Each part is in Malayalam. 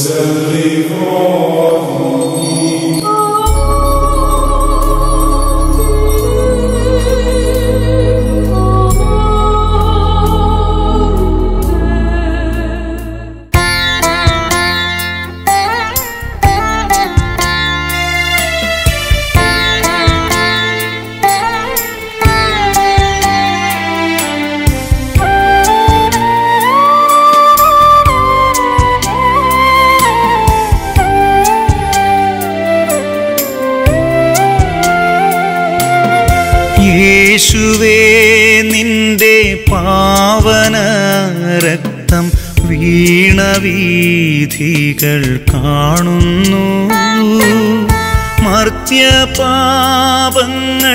യേശുവേ നിന്റെ പാവന രക്തം വീണവീഥികൾ കാണുന്നു മർത്യപാപങ്ങൾ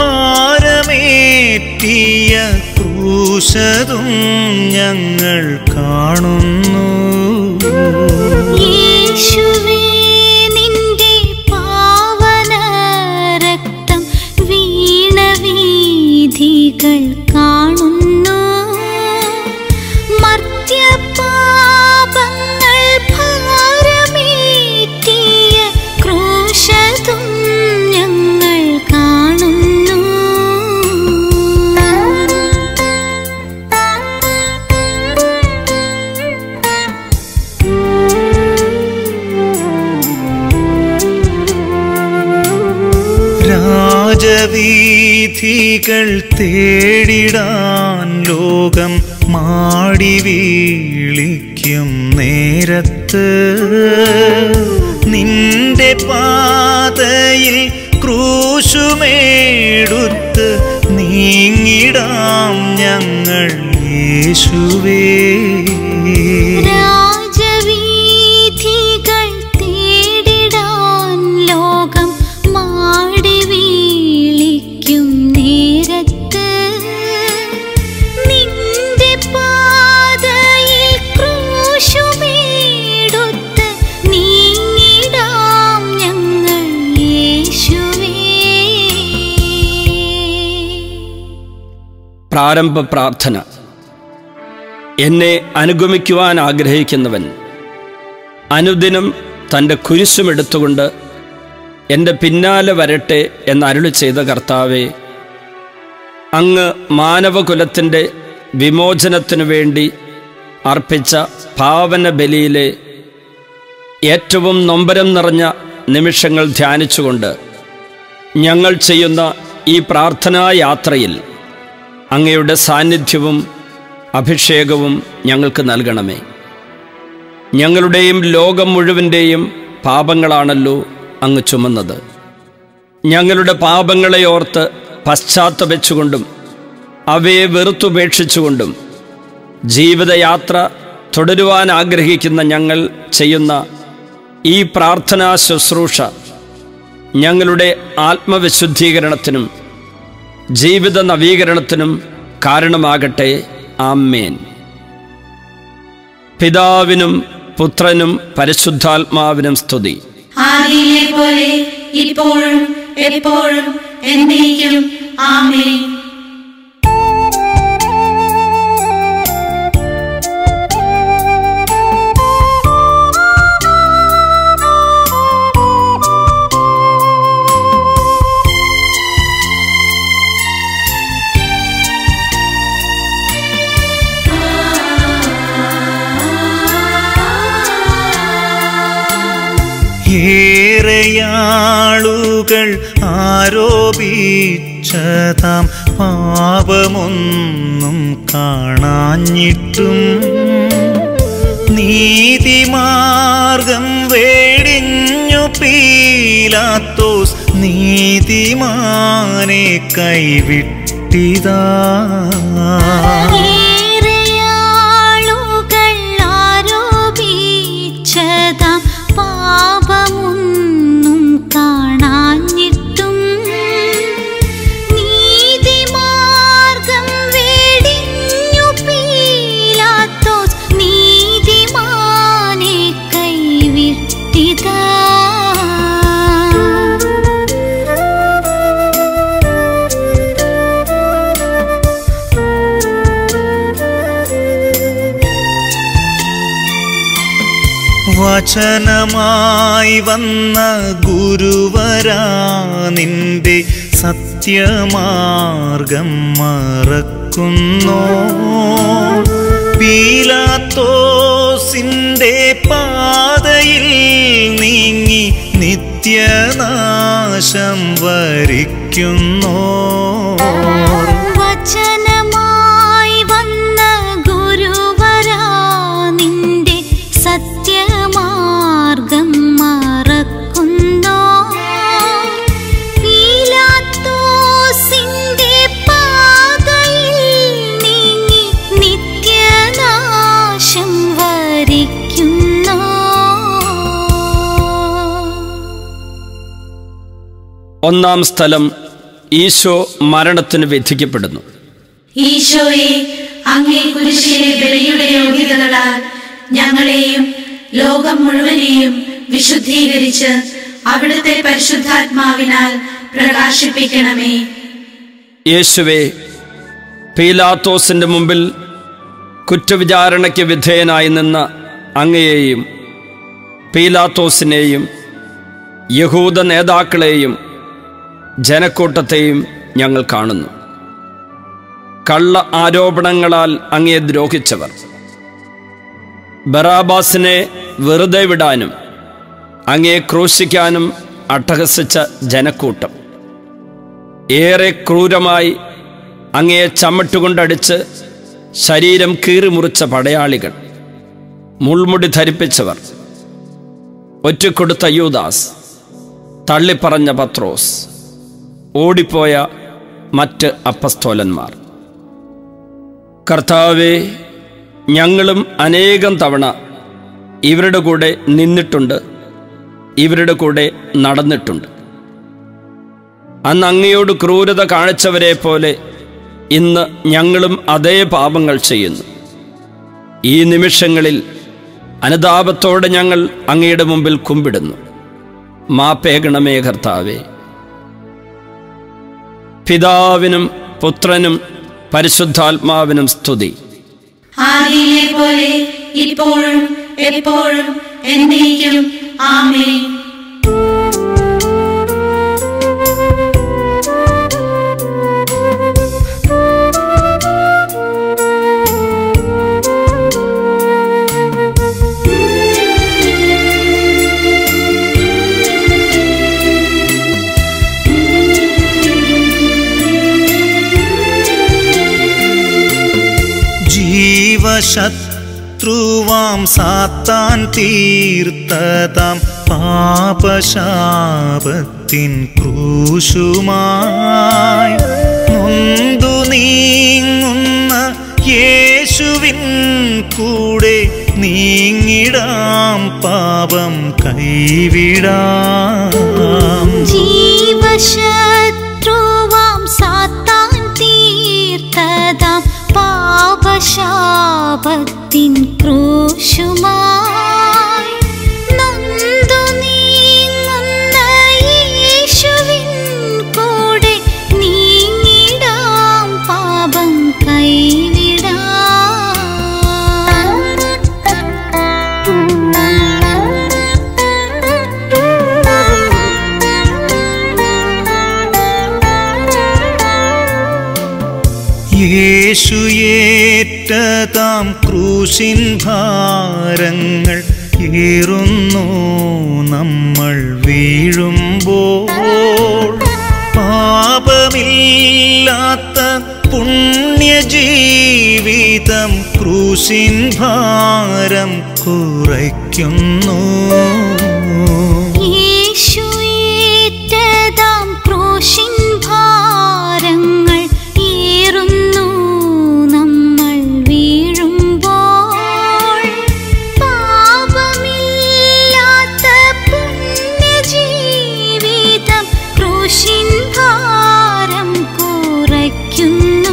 ഭാരമേറ്റിയ ക്രൂശതും ഞങ്ങൾ കാണുന്നു യേശുവേ നിന്റെ പാവന രക്തം വീണവീഥികൾ കാണുന്നു മർത്യപാപങ്ങൾ ഭാരമേറ്റിയ ക്രൂശതും ഞങ്ങൾ കാണുന്നു രാജവീഥികൾ തേടിടാൻ ലോകം മാടി വീളിക്കും നേരത്ത് നിന്റെ പാതയിൽ ക്രൂശുമേടുത്ത് നീങ്ങിടാം ഞങ്ങൾ യേശുവേ രാജവീഥികൾ തേടിടാൻ ലോകം മാടി വീളിക്കും നേരത്ത് നിന്റെ പാതയിൽ ക്രൂശുമേടുത്ത് നീങ്ങിടാം ഞങ്ങൾ യേശുവേ പ്രാരംഭ പ്രാർത്ഥന എന്നെ അനുഗമിക്കുവാൻ ആഗ്രഹിക്കുന്നവൻ അനുദിനം തൻ്റെ കുരിശുമെടുത്തുകൊണ്ട് എൻ്റെ പിന്നാലെ വരട്ടെ എന്ന് അരുളി ചെയ്ത കർത്താവെ അങ്ങ് മാനവകുലത്തിൻ്റെ വിമോചനത്തിനു വേണ്ടി അർപ്പിച്ച പാവന ബലിയിലെ ഏറ്റവും നൊമ്പരം നിറഞ്ഞ നിമിഷങ്ങൾ ധ്യാനിച്ചുകൊണ്ട് ഞങ്ങൾ ചെയ്യുന്ന ഈ പ്രാർത്ഥനാ യാത്രയിൽ അങ്ങയുടെ സാന്നിധ്യവും അഭിഷേകവും ഞങ്ങൾക്ക് നൽകണമേ ഞങ്ങളുടെയും ലോകം മുഴുവൻ്റെയും പാപങ്ങളാണല്ലോ അങ്ങ് ചുമന്നത് ഞങ്ങളുടെ പാപങ്ങളെ ഓർത്ത് പശ്ചാത്തപിച്ചുകൊണ്ടും അവയെ വെറുത്തുപേക്ഷിച്ചുകൊണ്ടും ജീവിതയാത്ര തുടരുവാൻ ആഗ്രഹിക്കുന്ന ഞങ്ങൾ ചെയ്യുന്ന ഈ പ്രാർത്ഥനാ ശുശ്രൂഷ ഞങ്ങളുടെ ആത്മവിശുദ്ധീകരണത്തിനും ജീവിത നവീകരണത്തിനും കാരണമാകട്ടെ ആമ്മേൻ പിതാവിനും പുത്രനും പരിശുദ്ധാത്മാവിനും സ്തുതി ആദിയിലെ പോലെ ഇപ്പോഴും എപ്പോഴും എന്നേക്കും ആമേൻ ഏറെയാളുകൾ ആരോപിച്ചതാം പാപമൊന്നും കാണാഞ്ഞിട്ടും നീതിമാർഗം വേടിഞ്ഞു പീലാത്തോസ് നീതിമാനെ കൈവിട്ടിതാ ഏറെയാളുകൾ ആരോപിച്ചതാം പാപമൊന്നും കാണാഞ്ഞിട്ടും നീതിമാർഗം വേടിഞ്ഞു പീലാത്തോസ് നീതിമാനെ കൈവിട്ടിതാ വചനമായി വന്ന ഗുരുവരാ നിന്റെ സത്യമാർഗം മറക്കുന്നോ പീലാത്തോസിന്റെ പാതയിൽ നീങ്ങി നിത്യനാശം വരിക്കുന്നോ വചനമായി വന്ന ഗുരുവരാ നിന്റെ സത്യമാർഗം മറക്കുന്നോ പീലാത്തോസിന്റെ പാതയിൽ നീങ്ങി നിത്യനാശം വരിക്കുന്നോ ഒന്നാം സ്ഥലം ഈശോ മരണത്തിന് വിധിക്കപ്പെടുന്നു ഈശോയെ അങ്ങേ കുരിശിലെ ബലിയുടെ യോഗ്യതകളാൽ ഞങ്ങളെയും ലോകം മുഴുവനെയും വിശുദ്ധീകരിച്ച് അവിടുത്തെ പരിശുദ്ധാത്മാവിനാൽ പ്രകാശിപ്പിക്കണമേ യേശുവെ പീലാത്തോസിൻ്റെ മുമ്പിൽ കുറ്റവിചാരണയ്ക്ക് വിധേയനായി നിന്ന അങ്ങയെയും പീലാത്തോസിനെയും യഹൂദ നേതാക്കളെയും ജനക്കൂട്ടത്തെയും ഞങ്ങൾ കാണുന്നു കള്ള ആരോപണങ്ങളാൽ അങ്ങയെ ദ്രോഹിച്ചവർ ബറാബാസിനെ വെറുതെ വിടാനും അങ്ങയെ ക്രൂശിക്കാനും അട്ടഹസിച്ച ജനക്കൂട്ടം ഏറെ ക്രൂരമായി അങ്ങയെ ചമ്മട്ടുകൊണ്ടടിച്ച് ശരീരം കീറിമുറിച്ച പടയാളികൾ മുൾമുടി ധരിപ്പിച്ചവർ ഒറ്റക്കൊടുത്ത യൂദാസ് തള്ളിപ്പറഞ്ഞ പത്രോസ് ഓടിപ്പോയ മറ്റ് അപ്പസ്തോലന്മാർ കർത്താവെ ഞങ്ങളും അനേകം തവണ ഇവരുടെ കൂടെ നിന്നിട്ടുണ്ട് ഇവരുടെ കൂടെ നടന്നിട്ടുണ്ട് അന്ന് അങ്ങയോട് ക്രൂരത കാണിച്ചവരെ പോലെ ഇന്ന് ഞങ്ങളും അതേ പാപങ്ങൾ ചെയ്യുന്നു ഈ നിമിഷങ്ങളിൽ അനുതാപത്തോടെ ഞങ്ങൾ അങ്ങയുടെ മുമ്പിൽ കുമ്പിടുന്നു മാപ്പേകണമേ കർത്താവേ പിതാവിനും പുത്രനും പരിശുദ്ധാത്മാവിനും സ്തുതി ആദിയിലെ പോലെ ഇപ്പോഴും എപ്പോഴും എന്നേക്കും ആമേൻ ജീവശത്രുവാം സാത്താൻ തീർത്തതാം പാപശാപത്തിൻ ക്രൂശുമായി നൊന്തു നീങ്ങുന്ന യേശുവിൻ കൂടെ നീങ്ങിടാം പാപം കൈവിടാം ജീവശത്രുവാം സാത്താൻ തീർത്തതാം പാപശാപത്തിൻ ക്രൂശുമായി നൊന്തു നീങ്ങുന്ന യേശുവിൻ കൂടെ നീങ്ങിടാം പാപം യേശു ഏറ്റതാം ക്രൂശിൻ ഭാരങ്ങൾ ഏറുന്നു നമ്മൾ വീഴുമ്പോൾ പാപമില്ലാത്ത പുണ്യജീവിതം ക്രൂശിൻ ഭാരം കുറയ്ക്കുന്നു യേശുയേറ്റതാം ക്രൂശിൻ ഭാരങ്ങൾ ഏറുന്നു നമ്മൾ വീഴുമ്പോൾ പാപമില്ലാത്ത പുണ്യജീവിതം ക്രൂശിൻ ഭാരം കുറയ്ക്കുന്നു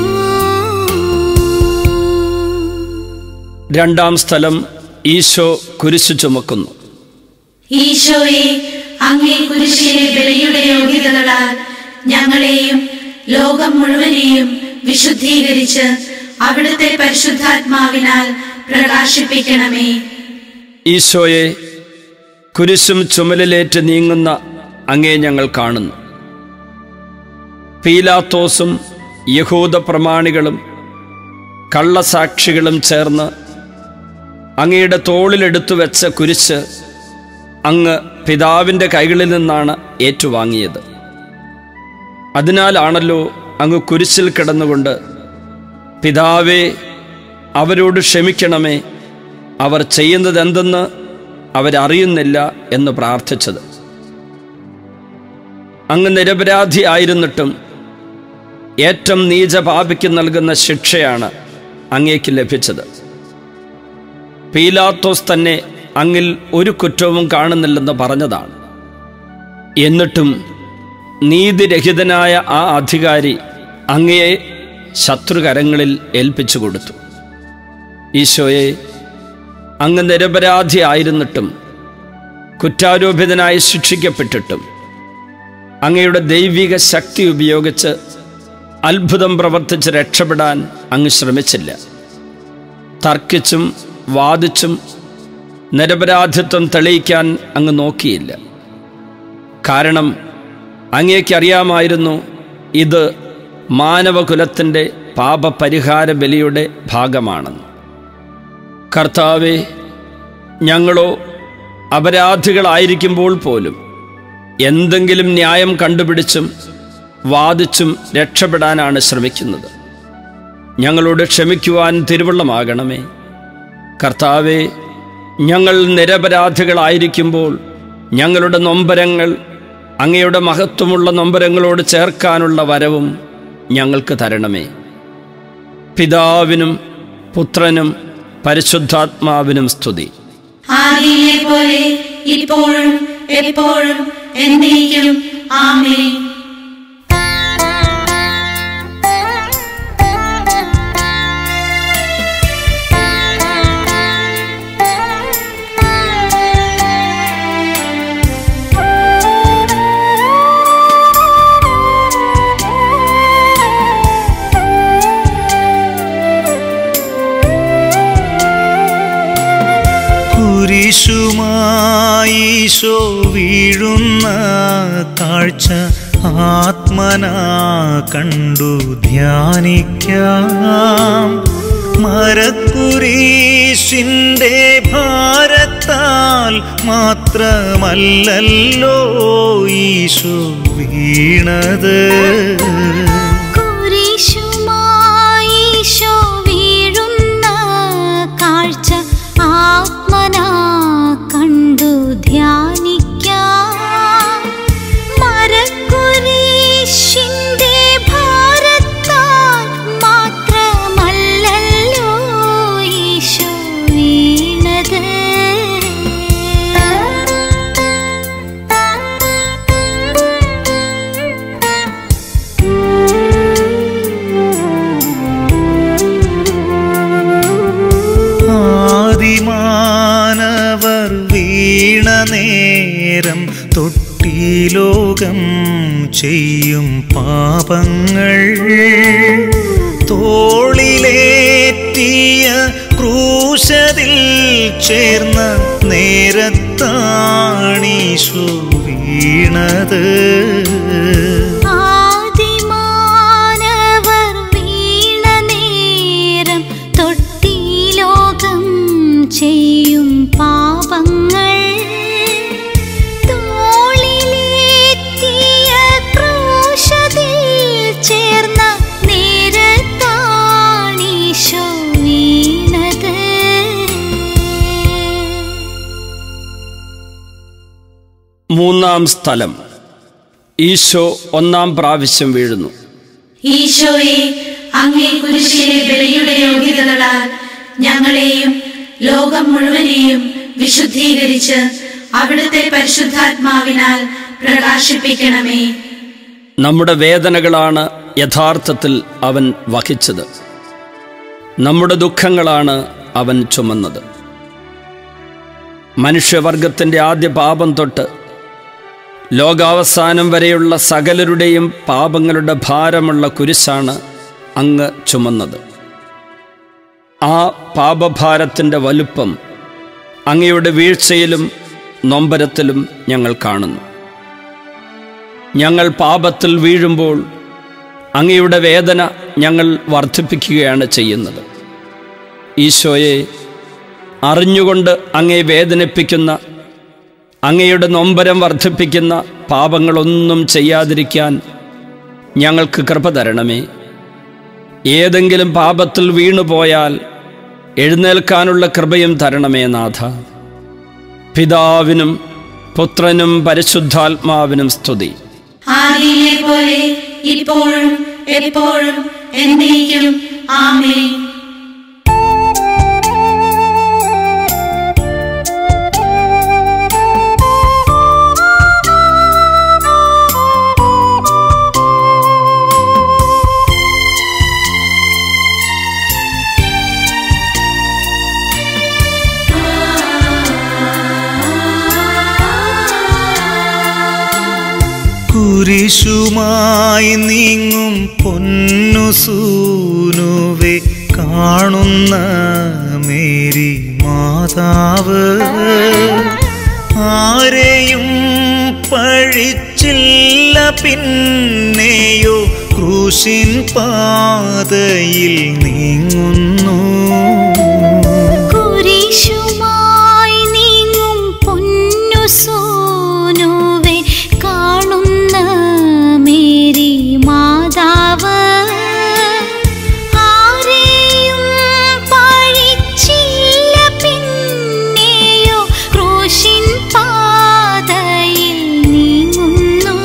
രണ്ടാം സ്ഥലം ഈശോ കുരിശു ചുമക്കുന്നു ഈശോയെ അങ്ങേ കുരിശിലെ ബലിയുടെ യോഗ്യതകളാൽ ഞങ്ങളെയും ലോകം മുഴുവനെയും വിശുദ്ധീകരിച്ച് അവിടുത്തെ പരിശുദ്ധാത്മാവിനാൽ പ്രകാശിപ്പിക്കണമേ ഈശോയെ കുരിശും ചുമലിലേറ്റ് നീങ്ങുന്ന അങ്ങേ ഞങ്ങൾ കാണുന്നു പീലാത്തോസും യഹൂദ പ്രമാണികളും കള്ളസാക്ഷികളും ചേർന്ന് അങ്ങയുടെ തോളിലെടുത്തു വെച്ച കുരിശ് അങ്ങ് പിതാവിൻ്റെ കൈകളിൽ നിന്നാണ് ഏറ്റുവാങ്ങിയത് അതിനാലാണല്ലോ അങ്ങ് കുരിശിൽ കിടന്നുകൊണ്ട് പിതാവേ അവരോട് ക്ഷമിക്കണമേ അവർ ചെയ്യുന്നത് എന്തെന്ന് അവരറിയുന്നില്ല എന്ന് പ്രാർത്ഥിച്ചത് അങ്ങ് നിരപരാധി ആയിരുന്നിട്ടും ഏറ്റവും നീച പാപിക്ക് നൽകുന്ന ശിക്ഷയാണ് അങ്ങേക്ക് ലഭിച്ചത് പീലാത്തോസ് തന്നെ അങ്ങിൽ ഒരു കുറ്റവും കാണുന്നില്ലെന്ന് പറഞ്ഞതാണ് എന്നിട്ടും നീതിരഹിതനായ ആ അധികാരി അങ്ങയെ ശത്രുകരങ്ങളിൽ ഏൽപ്പിച്ചു കൊടുത്തു ഈശോയെ അങ്ങ് നിരപരാധി ആയിരുന്നിട്ടും കുറ്റാരോപിതനായി ശിക്ഷിക്കപ്പെട്ടിട്ടും അങ്ങയുടെ ദൈവിക ശക്തി ഉപയോഗിച്ച് അത്ഭുതം പ്രവർത്തിച്ച് രക്ഷപ്പെടാൻ അങ്ങ് ശ്രമിച്ചില്ല തർക്കിച്ചും വാദിച്ചും നിരപരാധിത്വം തെളിയിക്കാൻ അങ്ങ് നോക്കിയില്ല കാരണം അങ്ങേക്കറിയാമായിരുന്നു ഇത് മാനവകുലത്തിൻ്റെ പാപപരിഹാര ബലിയുടെ ഭാഗമാണെന്ന് കർത്താവെ ഞങ്ങളോ അപരാധികളായിരിക്കുമ്പോൾ പോലും എന്തെങ്കിലും ന്യായം കണ്ടുപിടിച്ചും വാദിച്ചും രക്ഷപ്പെടാനാണ് ശ്രമിക്കുന്നത് ഞങ്ങളോട് ക്ഷമിക്കുവാൻ തിരുവള്ളമാകണമേ കർത്താവെ ഞങ്ങൾ നിരപരാധികളായിരിക്കുമ്പോൾ ഞങ്ങളുടെ നൊമ്പരങ്ങൾ അങ്ങയുടെ മഹത്വമുള്ള നൊമ്പരങ്ങളോട് ചേർക്കാനുള്ള വരവും ഞങ്ങൾക്ക് തരണമേ പിതാവിനും പുത്രനും പരിശുദ്ധാത്മാവിനും സ്തുതി ആദിയിലെ പോലെ ഇപ്പോഴും എപ്പോഴും എന്നേക്കും ആമേൻ കുരിശുമായിശോ വീഴുന്ന കാഴ്ച ആത്മനാ കണ്ടു ധ്യാനിക്കാം മരക്കുരീശിൻ്റെ ഭാരത്താൽ മാത്രമല്ലല്ലോ ഈശോ വീണത് കുരിശുമായീശോ വീഴുന്ന കാഴ്ച ആത്മനാ കണ്ടു ധ്യാനിക്കാം മരക്കുരിശിന്റെ ഭാരത്താൽ മാത്രമല്ലല്ലോ ഈശോ വീണത് ആദിമാനവർ വീണ നേരം തൊട്ടി ലോകം ചെയ്യും പാപങ്ങൾ തോളിലേറ്റിയ ക്രൂശതിൽ ചേർന്ന നേരത്താണീശോ വീണത് ആദിമാനവർ വീണ നേരം തൊട്ടി ലോകം ചെയ്യും പാപങ്ങൾ തോളിലേറ്റിയ ക്രൂശതിൽ ചേർന്ന നേരത്താണീശോ വീണത് മൂന്നാം സ്ഥലം ഈശോ ഒന്നാം പ്രാവശ്യം വീഴുന്നു ഈശോയെ അങ്ങേ കുരിശിലെ ബലിയുടെ യോഗ്യതകളാൽ ഞങ്ങളെയും ലോകം മുഴുവനെയും വിശുദ്ധീകരിച്ച് അവിടുത്തെ പരിശുദ്ധാത്മാവിനാൽ പ്രകാശിപ്പിക്കണമേ നമ്മുടെ വേദനകളാണ് യഥാർത്ഥത്തിൽ അവൻ വഹിച്ചത് നമ്മുടെ ദുഃഖങ്ങളാണ് അവൻ ചുമന്നത് മനുഷ്യവർഗത്തിൻ്റെ ആദ്യ പാപം തൊട്ട് ലോകാവസാനം വരെയുള്ള സകലരുടെയും പാപങ്ങളുടെ ഭാരമുള്ള കുരിശാണ് അങ്ങ് ചുമന്നത് ആ പാപഭാരത്തിൻ്റെ വലുപ്പം അങ്ങയുടെ വീഴ്ചയിലും നൊമ്പരത്തിലും ഞങ്ങൾ കാണുന്നു ഞങ്ങൾ പാപത്തിൽ വീഴുമ്പോൾ അങ്ങയുടെ വേദന ഞങ്ങൾ വർദ്ധിപ്പിക്കുകയാണ് ചെയ്യുന്നത് ഈശോയെ അറിഞ്ഞുകൊണ്ട് അങ്ങയെ വേദനിപ്പിക്കുന്ന അങ്ങയുടെ നൊമ്പരം വർദ്ധിപ്പിക്കുന്ന പാപങ്ങളൊന്നും ചെയ്യാതിരിക്കാൻ ഞങ്ങൾക്ക് കൃപ തരണമേ ഏതെങ്കിലും പാപത്തിൽ വീണുപോയാൽ എഴുന്നേൽക്കാനുള്ള കൃപയും തരണമേ നാഥ പിതാവിനും പുത്രനും പരിശുദ്ധാത്മാവിനും സ്തുതി ആദിയിലെ പോലെ ഇപ്പോഴും എപ്പോഴും എന്നേക്കും ആമേൻ കുരിശുമായി നീങ്ങും പൊന്നു സൂനുവെ കാണുന്ന മേരി മാതാവ് ആരെയും പഴിച്ചില്ല പിന്നെയോ ക്രൂശിൻ പാതയിൽ നീങ്ങുന്നു കുരിശുമായി നീങ്ങും പൊന്നു സോനുവെ കാണുന്ന മേരി മാതാവ് ആരെയും പഴിച്ചില്ല പിന്നെയോ ക്രൂശിൻ പാതയിൽ നീങ്ങുന്നു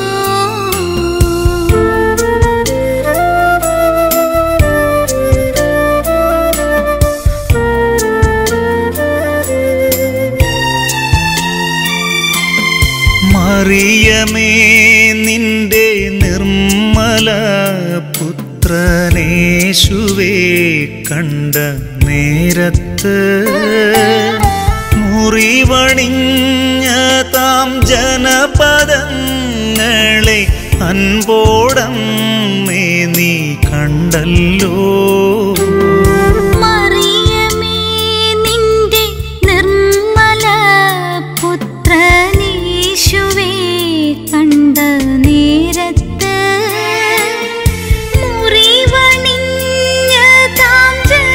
മറിയമേ നിന്റെ നിർമ്മല പുത്രനേശുവേ കണ്ട നേരത്ത് മുറിവണിഞ്ഞ താം ജനപദങ്ങളെ അൻപോടം നീ കണ്ടല്ലോ മറിയമേ നിന്റെ നിർമ്മല പുത്രനീശുവേ കണ്ട നേരത്ത് മുറിവണിഞ്ഞ താം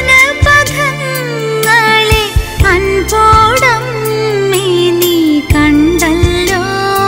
ജനപഥങ്ങളെ അൻപോടം നീ കണ്ടല്ലോ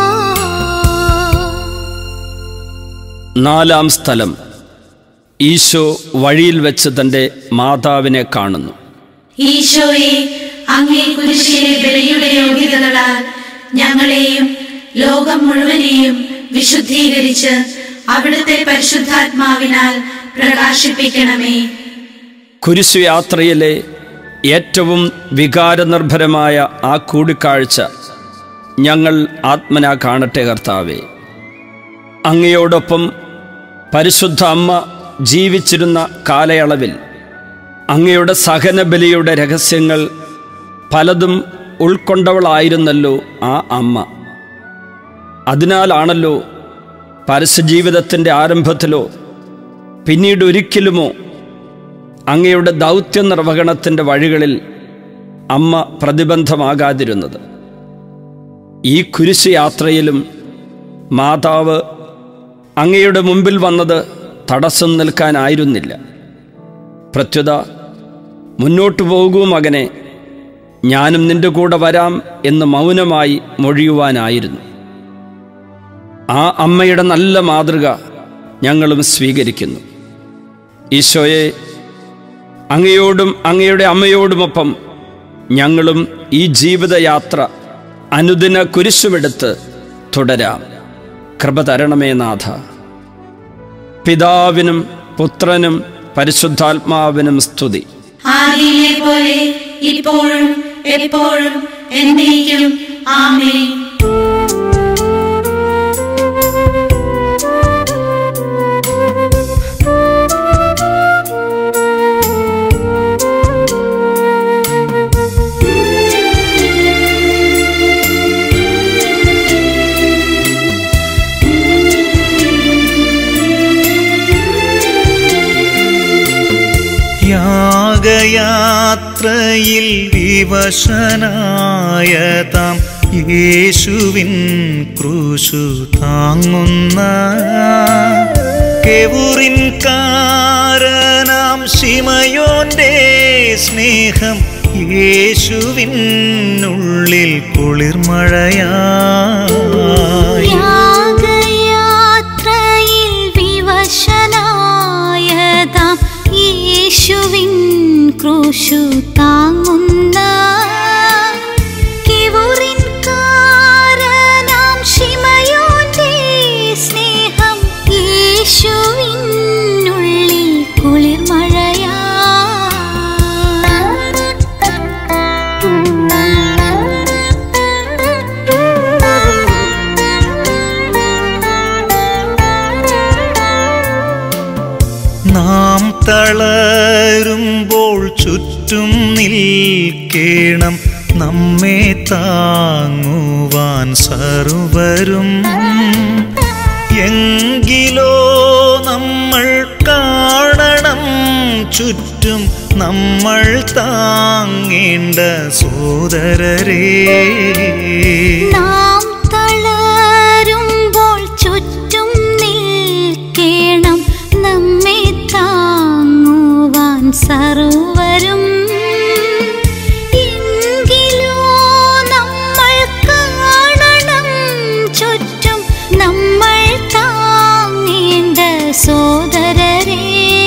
നാലാം സ്ഥലം ഈശോ വഴിയിൽ വെച്ച് തൻ്റെ മാതാവിനെ കാണുന്നു ഈശോയെ അങ്ങേ കുരിശിലെ ബലിയുടെ യോഗ്യതകളാൽ ഞങ്ങളെയും ലോകം മുഴുവനെയും വിശുദ്ധീകരിച്ച് അവിടുത്തെ പരിശുദ്ധാത്മാവിനാൽ പ്രകാശിപ്പിക്കണമേ കുരിശുയാത്രയിലെ ഏറ്റവും വികാരനിർഭരമായ ആ കൂടിക്കാഴ്ച ഞങ്ങൾ ആത്മന കാണട്ടെ കർത്താവേ അങ്ങയോടൊപ്പം പരിശുദ്ധ അമ്മ ജീവിച്ചിരുന്ന കാലയളവിൽ അങ്ങയുടെ സഹനബലിയുടെ രഹസ്യങ്ങൾ പലതും ഉൾക്കൊണ്ടവളായിരുന്നല്ലോ ആ അമ്മ അതിനാലാണല്ലോ പരസ്യജീവിതത്തിൻ്റെ ആരംഭത്തിലോ പിന്നീട് ഒരിക്കലുമോ അങ്ങയുടെ ദൗത്യ നിർവഹണത്തിൻ്റെ വഴികളിൽ അമ്മ പ്രതിബന്ധമാകാതിരുന്നത് ഈ കുരിശ് യാത്രയിലും മാതാവ് അങ്ങയുടെ മുമ്പിൽ വന്നത് തടസ്സം നിൽക്കാനായിരുന്നില്ല പ്രത്യുത മുന്നോട്ടു പോകൂ മകനെ ഞാനും നിന്റെ കൂടെ വരാം എന്ന് മൗനമായി മൊഴിയുവാനായിരുന്നു ആ അമ്മയുടെ നല്ല മാതൃക ഞങ്ങളും സ്വീകരിക്കുന്നു ഈശോയെ അങ്ങയോടും അങ്ങയുടെ അമ്മയോടുമൊപ്പം ഞങ്ങളും ഈ ജീവിതയാത്ര അനുദിന കുരിശുമെടുത്ത് തുടരാം കൃപ തരണമേ നാഥ പിതാവിനും പുത്രനും പരിശുദ്ധാത്മാവിനും സ്തുതി ആദിയിലെ പോലെ ഇപ്പോഴും എപ്പോഴും എന്നേക്കും ആമേൻ യാഗയാത്രയിൽ വിവശനായ താം യേശുവിൻ ക്രൂശു താങ്ങുന്ന കെവുറിൻ കാരനാം ശിമയോന്റെ സ്നേഹം യേശുവിനുള്ളിൽ കുളിർമഴയായി യാഗയാത്രയിൽ വിവശനായതാം യേശുവിൻ ക്രൂശു താങ്ങുന്ന കിവുറിൻ കാരനാം ശിമയോന്റെ സ്നേഹം യേശുവിനുള്ളിൽ കുളിർമഴയാ നാം തളരുമ്പോൾ ചുറ്റും നിൽക്കേണം നമ്മെ താങ്ങുവാൻ സർവരും എങ്കിലോ നമ്മൾ കാണണം ചുറ്റും നമ്മൾ താങ്ങേണ്ട സോദരരേ നാം തളരുമ്പോൾ ചുറ്റും നിൽക്കേണം നമ്മെ താങ്ങുവാൻ സർവരും എങ്കിലോ നമ്മൾ കാണണം ചുറ്റും നമ്മൾ താങ്ങേണ്ട സോദരരേ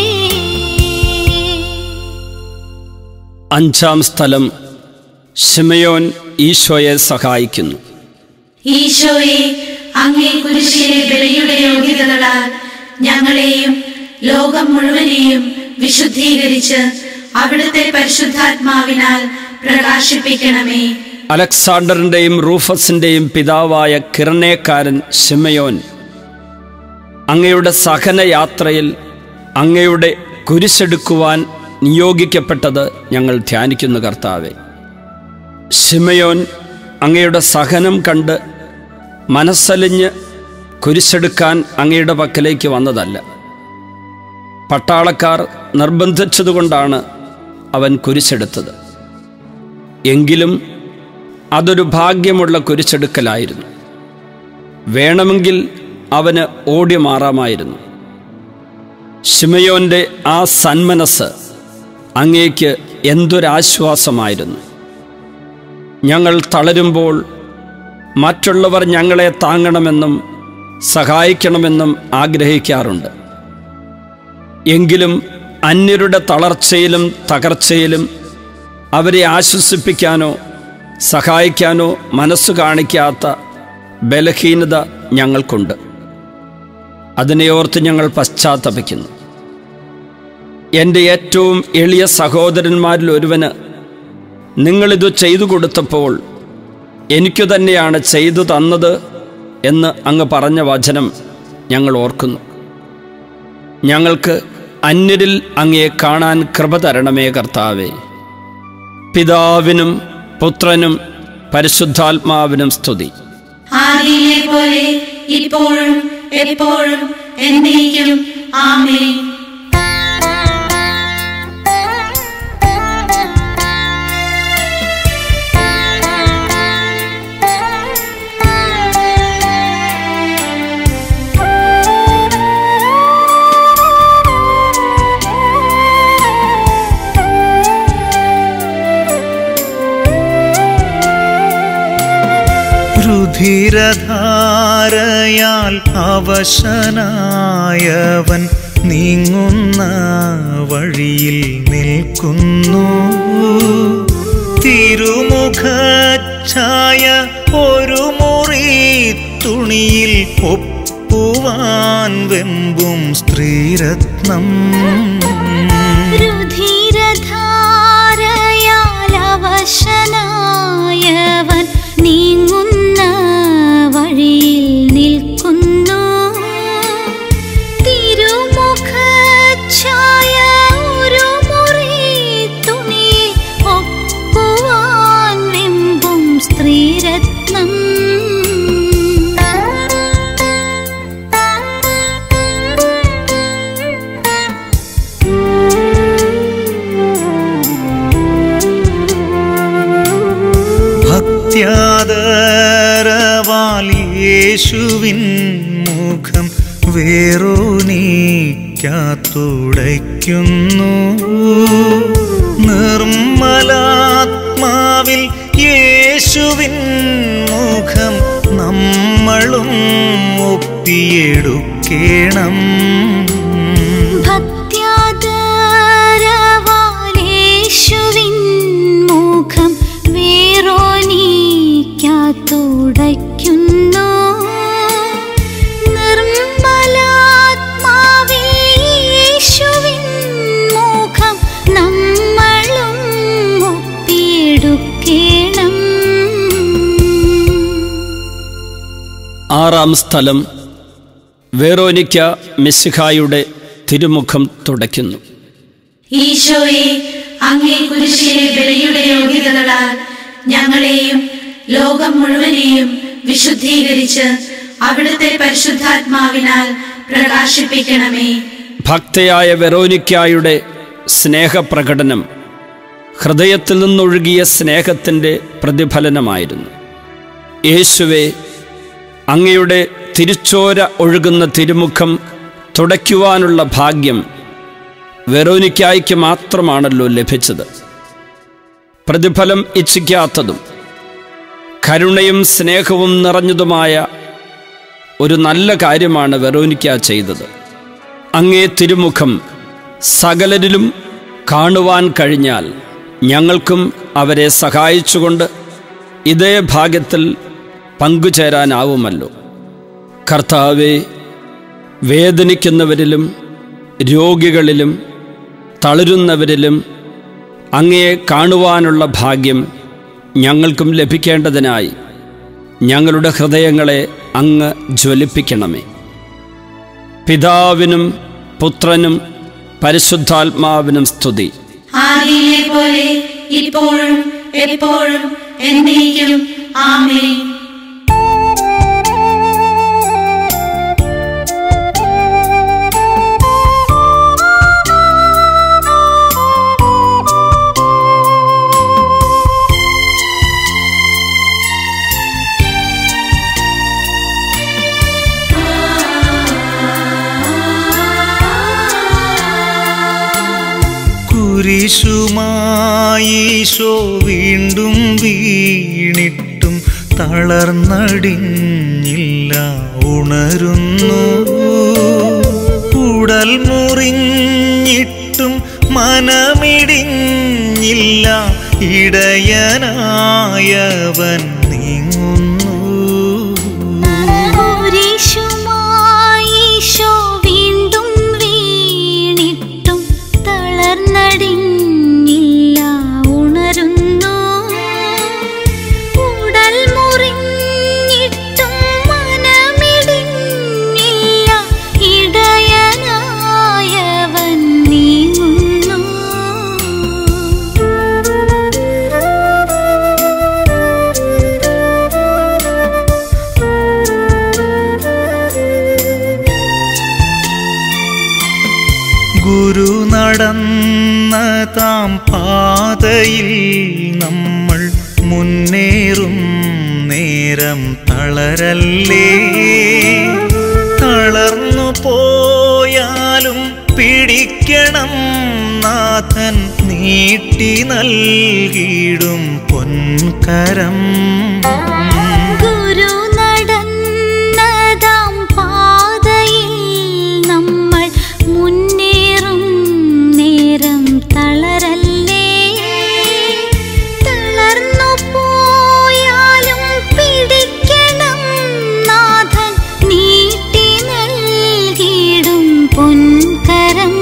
അഞ്ചാം സ്ഥലം ശിമയോൻ ഈശോയെ സഹായിക്കുന്നു ഈശോയെ അങ്ങേ കുരിശിലെ ബലിയുടെ യോഗ്യതകളാൽ ഞങ്ങളെയും ലോകം മുഴുവനെയും വിശുദ്ധീകരിച്ച് അവിടുത്തെ പരിശുദ്ധാത്മാവിനാൽ പ്രകാശിപ്പിക്കണമേ അലക്സാണ്ടറിൻ്റെയും റൂഫസിൻ്റെയും പിതാവായ കിരണേക്കാരൻ ശിമയോൻ അങ്ങയുടെ സഹനയാത്രയിൽ അങ്ങയുടെ കുരിശെടുക്കുവാൻ നിയോഗിക്കപ്പെട്ടത് ഞങ്ങൾ ധ്യാനിക്കുന്നു കർത്താവെ ശിമയോൻ അങ്ങയുടെ സഹനം കണ്ട് മനസ്സലിഞ്ഞ് കുരിശെടുക്കാൻ അങ്ങയുടെ പക്കലേക്ക് വന്നതല്ല പട്ടാളക്കാർ നിർബന്ധിച്ചതുകൊണ്ടാണ് അവൻ കുരിശെടുത്തത് എങ്കിലും അതൊരു ഭാഗ്യമുള്ള കുരിശെടുക്കലായിരുന്നു വേണമെങ്കിൽ അവന് ഓടി മാറാമായിരുന്നു ശിമയോന്റെ ആ സന്മനസ് അങ്ങേക്ക് എന്തൊരാശ്വാസമായിരുന്നു ഞങ്ങൾ തളരുമ്പോൾ മറ്റുള്ളവർ ഞങ്ങളെ താങ്ങണമെന്നും സഹായിക്കണമെന്നും ആഗ്രഹിക്കാറുണ്ട് എങ്കിലും അന്യരുടെ തളർച്ചയിലും തകർച്ചയിലും അവരെ ആശ്വസിപ്പിക്കാനോ സഹായിക്കാനോ മനസ്സു കാണിക്കാത്ത ബലഹീനത ഞങ്ങൾക്കുണ്ട് അതിനെ ഓർത്ത് ഞങ്ങൾ പശ്ചാത്തപിക്കുന്നു എൻ്റെ ഏറ്റവും എളിയ സഹോദരന്മാരിൽ ഒരുവന് നിങ്ങളിത് ചെയ്തു കൊടുത്തപ്പോൾ എനിക്കു തന്നെയാണ് ചെയ്തു തന്നത് എന്ന് അങ്ങ് പറഞ്ഞ വചനം ഞങ്ങൾ ഓർക്കുന്നു ഞങ്ങൾക്ക് അന്യരിൽ അങ്ങയെ കാണാൻ കൃപ തരണമേ കർത്താവേ പിതാവിനും പുത്രനും പരിശുദ്ധാത്മാവിനും സ്തുതി ആദിയിലെ പോലെ ഇപ്പോഴും എപ്പോഴും എന്നേക്കും ആമേൻ രുധിരധാരയാൽ അവശനായവൻ നീങ്ങുന്ന വഴിയിൽ നിൽക്കുന്നു തിരുമുഖഛായ ഒരു മുറി തുണിയിൽ ഒപ്പുവാൻ വെമ്പും സ്ത്രീരത്നം രുധിരധാരയാൽ അവശനായവൻ നീങ്ങുന്ന വഴിയിൽ നിൽക്കുന്നു തിരുമുഖഛായ ഒരു മുറി തുണിയിൽ ഒപ്പുവാൻ വെമ്പും സ്ത്രീരത്നം ഭക്യാദരവാൽ യേശുവിൻ മുഖം വേറോനിക്കാത്തുടയ്ക്കുന്നു നിർമ്മലാത്മാവിൽ യേശുവിൻ മുഖം നമ്മളും ഒപ്പിയെടുക്കേണം ഭക്ത്യാദരവാലേശുവിൻ മുഖം വേറോനിക്കാത്തുടയ്ക്കുന്നു നിർമ്മലാത്മാവിൽ യേശുവിൻ മുഖം നമ്മളും ഒപ്പിയെടുക്കേണം ആറാം സ്ഥലം വേറോനിക്ക മെസ്സിഹായുടെ തിരുമുഖം തുടയ്ക്കുന്നു ഈശോയെ അങ്ങേ കുരിശിലെ ബലിയുടെ യോഗ്യതകളാൽ ഞങ്ങളെയും ലോകം മുഴുവനെയും വിശുദ്ധീകരിച്ച് അവിടുത്തെ പരിശുദ്ധാത്മാവിനാൽ പ്രകാശിപ്പിക്കണമേ ഭക്തയായ വെറോനിക്കായുടെ സ്നേഹപ്രകടനം ഹൃദയത്തിൽ നിന്നൊഴുകിയ സ്നേഹത്തിൻ്റെ പ്രതിഫലനമായിരുന്നു യേശുവെ അങ്ങയുടെ തിരുച്ചോര ഒഴുകുന്ന തിരുമുഖം തുടയ്ക്കുവാനുള്ള ഭാഗ്യം വെറോനിക്കായ്ക്ക് മാത്രമാണല്ലോ ലഭിച്ചത് പ്രതിഫലം ഇച്ഛിക്കാത്തതും കരുണയും സ്നേഹവും നിറഞ്ഞതുമായ ഒരു നല്ല കാര്യമാണ് വെറോനിക്ക ചെയ്തത് അങ്ങേ തിരുമുഖം സകലരിലും കാണുവാൻ കഴിഞ്ഞാൽ ഞങ്ങൾക്കും അവരെ സഹായിച്ചുകൊണ്ട് ഇതേ ഭാഗ്യത്തിൽ പങ്കുചേരാനാവുമല്ലോ കർത്താവെ വേദനിക്കുന്നവരിലും രോഗികളിലും തളരുന്നവരിലും അങ്ങയെ കാണുവാനുള്ള ഭാഗ്യം ഞങ്ങൾക്കും ലഭിക്കേണ്ടതിനായി ഞങ്ങളുടെ ഹൃദയങ്ങളെ അങ്ങ് ജ്വലിപ്പിക്കണമേ പിതാവിനും പുത്രനും പരിശുദ്ധാത്മാവിനും സ്തുതി ആദിയിലെ പോലെ ഇപ്പോഴും എപ്പോഴും എന്നേക്കും ആമേൻ കുരിശുമായീശോ വീണ്ടും വീണിട്ടും തളർന്നടിഞ്ഞില്ല ഉണരുന്നു ഉടൽ മുറിഞ്ഞിട്ടും മനമിടിഞ്ഞില്ല ഇടയനായവൻ നീങ്ങുന്നു കുരിശുമായീശോ വീണ്ടും വീണിട്ടും തളർന്നടിഞ്ഞില്ല ഉണരുന്നു ഉടൽ മുറിഞ്ഞിട്ടും മനമിടിഞ്ഞില്ല ഇടയനായവൻ നീങ്ങുന്നു ഗുരു നടന്ന താം പാതയിൽ നമ്മൾ മുന്നേറും നേരം തളരല്ലേ തളർന്നു പോയാലും പിടിക്കണം നാഥൻ നീട്ടി നൽകിയിടും പൊൻകരം ഗുരു നടന്നതാം പാതയിൽ നമ്മൾ മുന്നേറും നേരം തളരല്ലേ തളർന്നു പോയാലും പിടിക്കണം നാഥൻ നീട്ടി നൽകിയിടും പൊൻകരം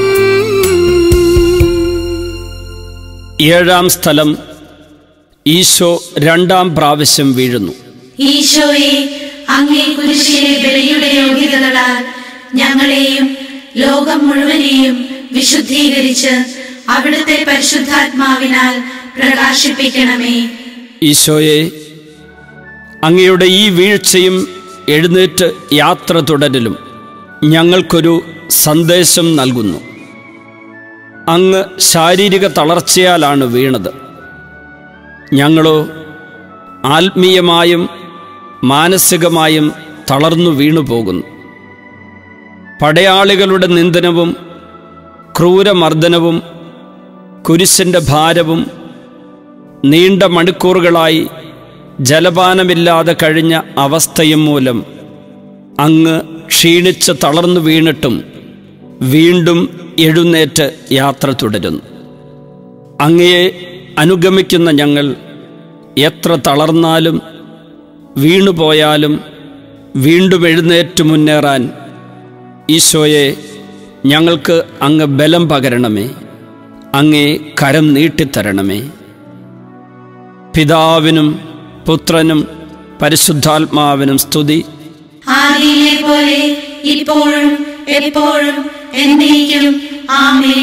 ഏഴാം സ്ഥലം ഈശോ രണ്ടാം പ്രാവശ്യം വീഴുന്നു ഈശോയെ അങ്ങേ കുരിശിലെ ബലിയുടെ യോഗ്യതകളാൽ ഞങ്ങളെയും ലോകം മുഴുവനെയും വിശുദ്ധീകരിച്ച് അവിടുത്തെ പരിശുദ്ധാത്മാവിനാൽ പ്രകാശിപ്പിക്കണമേ ഈശോയെ അങ്ങയുടെ ഈ വീഴ്ചയും എഴുന്നേറ്റ് യാത്ര തുടരലും ഞങ്ങൾക്കൊരു സന്ദേശം നൽകുന്നു അങ്ങ് ശാരീരിക തളർച്ചയാലാണ് വീണത് ഞങ്ങളോ ആത്മീയമായും മാനസികമായും തളർന്നു വീണുപോകുന്നു പടയാളികളുടെ നിന്ദനവും ക്രൂരമർദ്ദനവും കുരിശിൻ്റെ ഭാരവും നീണ്ട മണിക്കൂറുകളായി ജലപാനമില്ലാതെ കഴിഞ്ഞ അവസ്ഥയും മൂലം അങ്ങ് ക്ഷീണിച്ച് തളർന്നു വീണിട്ടും വീണ്ടും എഴുന്നേറ്റ് യാത്ര തുടരുന്നു അങ്ങയെ അനുഗമിക്കുന്ന ഞങ്ങൾ എത്ര തളർന്നാലും വീണുപോയാലും വീണ്ടും എഴുന്നേറ്റ് മുന്നേറാൻ ഈശോയെ ഞങ്ങൾക്ക് അങ്ങ് ബലം പകരണമേ അങ്ങേ കരം നീട്ടിത്തരണമേ പിതാവിനും പുത്രനും പരിശുദ്ധാത്മാവിനും സ്തുതി ആദിയിലെ പോലെ ഇപ്പോഴും എപ്പോഴും എന്നേക്കും ആമേൻ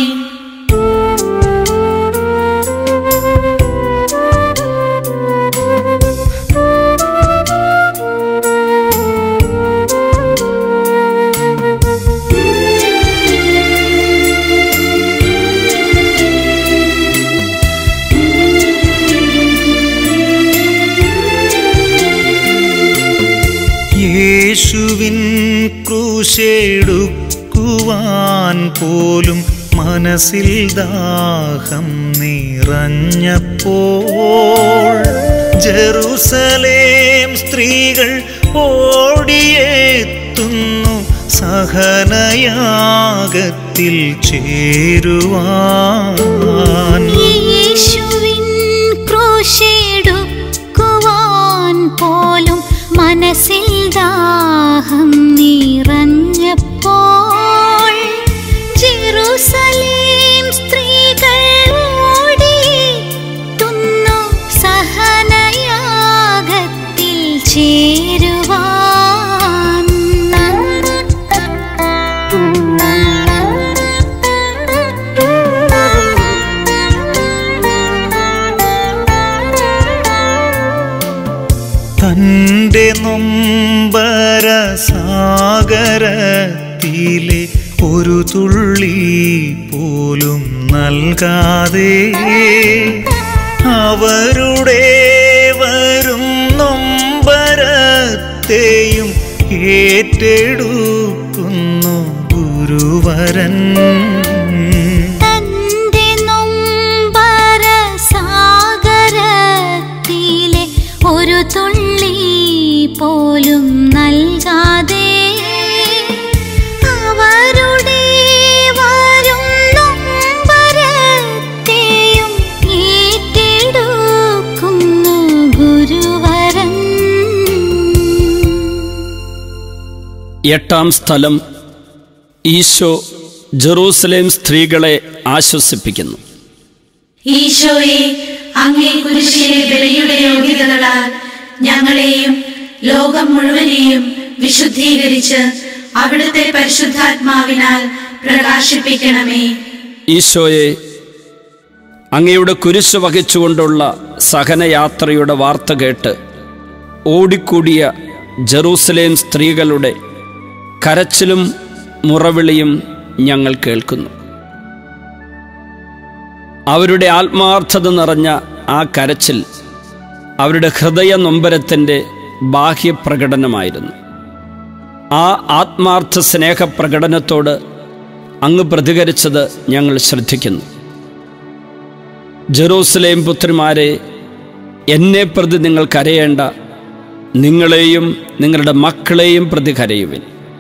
യേശുവിൻ ക്രൂശെടുക്കുവാൻ പോലും മനസ്സിൽ ദാഹം നിറഞ്ഞപ്പോൾ ജെറുസലേം സ്ത്രീകൾ ഓടിയെത്തുന്നു സഹനയാഗത്തിൽ ചേരുവാൻ യേശുവിൻ ക്രൂശെടുക്കുവാൻ പോലും മനസ്സിൽ ദാഹം നിറഞ്ഞപ്പോൾ ജെറുസലേം സ്ത്രീകൾ ഓടിയെത്തുന്നു സഹനയാഗത്തിൽ ചേരുവാൻ തൻ്റെ നൊമ്പര സാഗരത്തിലെ ഒരു തുള്ളി പോലും നൽകാതെ അവരുടെ വരും നൊമ്പരത്തെയും ഏറ്റെടുക്കുന്നു ഗുരുവരൻ തന്റെ നൊമ്പര സാഗരത്തിലെ ഒരു തുള്ളി പോലും നൽകാതെ അവരുടെ വരും നൊമ്പരത്തെയും ഏറ്റെടുക്കുന്നു ഗുരുവരൻ എട്ടാം സ്ഥലം ഈശോ ജെറൂസലേം സ്ത്രീകളെ ആശ്വസിപ്പിക്കുന്നു ഈശോയെ അങ്ങേ കുരിശിലെ ബലിയുടെ യോഗ്യതകളാൽ ഞങ്ങളെയും ലോകം മുഴുവനെയും വിശുദ്ധീകരിച്ച് അവിടുത്തെ പരിശുദ്ധാത്മാവിനാൽ പ്രകാശിപ്പിക്കണമേ ഈശോയെ അങ്ങയുടെ കുരിശ് വഹിച്ചുകൊണ്ടുള്ള സഹനയാത്രയുടെ വാർത്ത കേട്ട് ഓടിക്കൂടിയ ജെറൂസലേം സ്ത്രീകളുടെ കരച്ചിലും മുറവിളിയും ഞങ്ങൾ കേൾക്കുന്നു അവരുടെ ആത്മാർത്ഥത നിറഞ്ഞ ആ കരച്ചിൽ അവരുടെ ഹൃദയ നൊമ്പരത്തിൻ്റെ ബാഹ്യപ്രകടനമായിരുന്നു ആ ആത്മാർത്ഥ സ്നേഹപ്രകടനത്തോട് അങ്ങ് പ്രതികരിച്ചത് ഞങ്ങൾ ശ്രദ്ധിക്കുന്നു ജെറൂസലേം പുത്രിമാരെ എന്നെ പ്രതി നിങ്ങൾ കരയേണ്ട നിങ്ങളെയും നിങ്ങളുടെ മക്കളെയും പ്രതി കരയുവിൻ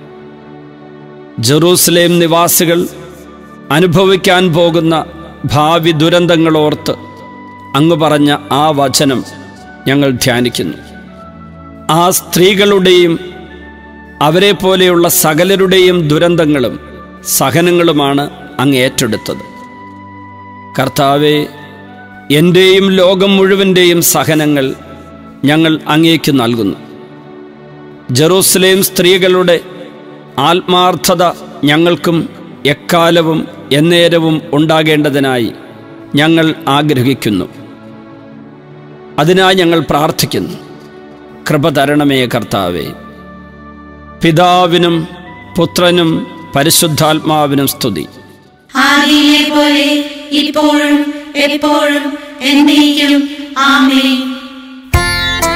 ജെറൂസലേം നിവാസികൾ അനുഭവിക്കാൻ പോകുന്ന ഭാവി ദുരന്തങ്ങളോർത്ത് അങ്ങ് പറഞ്ഞ ആ വചനം ഞങ്ങൾ ധ്യാനിക്കുന്നു ആ സ്ത്രീകളുടെയും അവരെ പോലെയുള്ള സകലരുടെയും ദുരന്തങ്ങളും സഹനങ്ങളുമാണ് അങ്ങ് ഏറ്റെടുത്തത് കർത്താവെ എൻ്റെയും ലോകം മുഴുവൻ്റെയും സഹനങ്ങൾ ഞങ്ങൾ അങ്ങേക്ക് നൽകുന്നു ജെറൂസലേം സ്ത്രീകളുടെ ആത്മാർത്ഥത ഞങ്ങൾക്കും എക്കാലവും എന്നേരവും ഉണ്ടാകേണ്ടതിനായി ഞങ്ങൾ ആഗ്രഹിക്കുന്നു അതിനായി ഞങ്ങൾ പ്രാർത്ഥിക്കുന്നു കൃപ തരണമേ കർത്താവേ പിതാവിനും പുത്രനും പരിശുദ്ധാത്മാവിനും സ്തുതി ആദിയിലെ പോലെ ഇപ്പോഴും എപ്പോഴും എന്നേക്കും ആമേൻ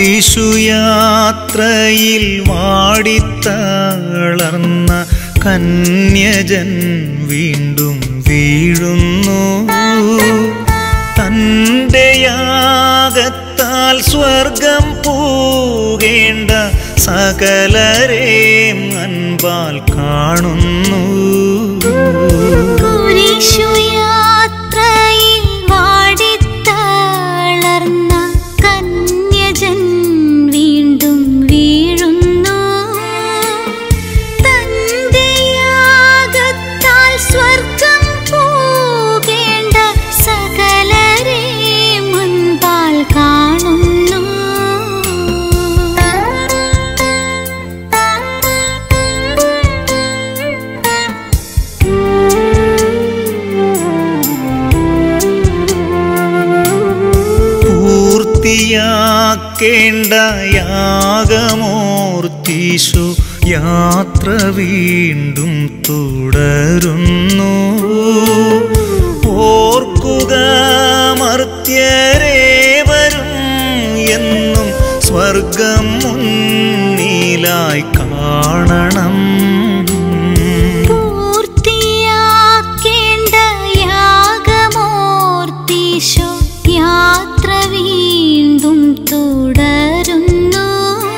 കുരിശുയാത്രയിൽ വാടിത്തളർന്ന കന്യജൻ വീണ്ടും വീഴുന്നു തൻ്റെ യാഗത്താൽ സ്വർഗം പോകേണ്ട സകലരെയും അൻപാൽ കാണുന്നു കുരിശുയാത്രയിൽ വാടിത്തളർന്ന കന്യജൻ വീണ്ടും വീഴുന്നു തന്റെ യാഗത്താൽ സ്വർഗം പോകേണ്ട സകലരെ മുൻപാൽ കാണുന്നു പൂർത്തിയാക്കേണ്ട യാഗമോർത്തീശു യാത്ര വീണ്ടും തുടരുന്നു ഓർക്കുക മർത്യരേവരും എന്നും സ്വർഗം മുന്നിലായി കാണണം പൂർത്തിയാക്കേണ്ട യാഗമോർത്തീശോ യാത്ര വീണ്ടും തുടരുന്നു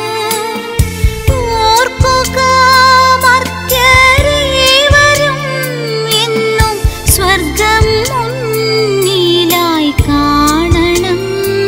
ഓർക്കുക മർത്യരേവരും എന്നും സ്വർഗം മുന്നിലായി കാണണം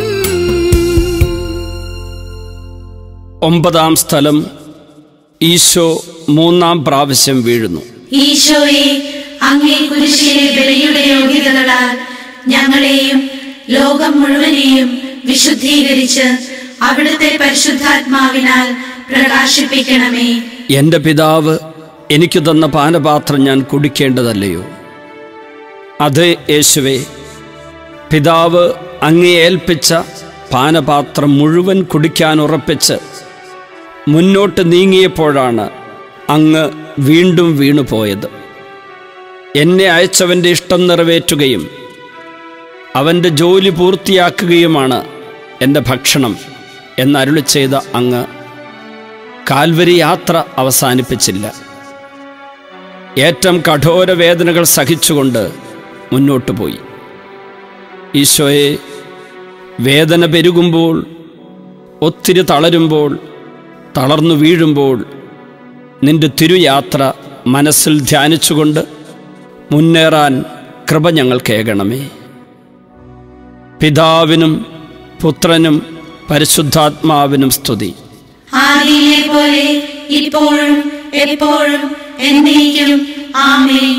ഒമ്പതാം സ്ഥലം ഈശോ മൂന്നാം പ്രാവശ്യം വീഴുന്നു ഈശോയെ അങ്ങേ കുരിശിലെ ബലിയുടെ യോഗ്യതകളാൽ ഞങ്ങളെയും ലോകം മുഴുവനെയും വിശുദ്ധീകരിച്ച് അവിടുത്തെ പരിശുദ്ധാത്മാവിനാൽ പ്രകാശിപ്പിക്കണമേ എൻ്റെ പിതാവ് എനിക്ക് തന്ന പാനപാത്രം ഞാൻ കുടിക്കേണ്ടതല്ലയോ അതെ യേശുവേ പിതാവ് അങ്ങേ ഏൽപ്പിച്ച പാനപാത്രം മുഴുവൻ കുടിക്കാൻ ഉറപ്പിച്ച് മുന്നോട്ട് നീങ്ങിയപ്പോഴാണ് അങ്ങ് വീണ്ടും വീണുപോയത് എന്നെ അയച്ചവൻ്റെ ഇഷ്ടം നിറവേറ്റുകയും അവൻ്റെ ജോലി പൂർത്തിയാക്കുകയുമാണ് എൻ്റെ ഭക്ഷണം എന്നരുളി ചെയ്ത അങ്ങ് കാൽവരി യാത്ര അവസാനിപ്പിച്ചില്ല ഏറ്റവും കഠോര വേദനകൾ സഹിച്ചുകൊണ്ട് മുന്നോട്ട് പോയി ഈശോയെ വേദന പെരുകുമ്പോൾ ഒത്തിരി തളരുമ്പോൾ തളർന്നു വീഴുമ്പോൾ നിന്റെ തിരുയാത്ര മനസ്സിൽ ധ്യാനിച്ചുകൊണ്ട് മുന്നേറാൻ കൃപ ഞങ്ങൾക്കേകണമേ പിതാവിനും പുത്രനും പരിശുദ്ധാത്മാവിനും സ്തുതി ആദിയിലെ പോലെ ഇപ്പോഴും എപ്പോഴും എന്നേക്കും ആമേൻ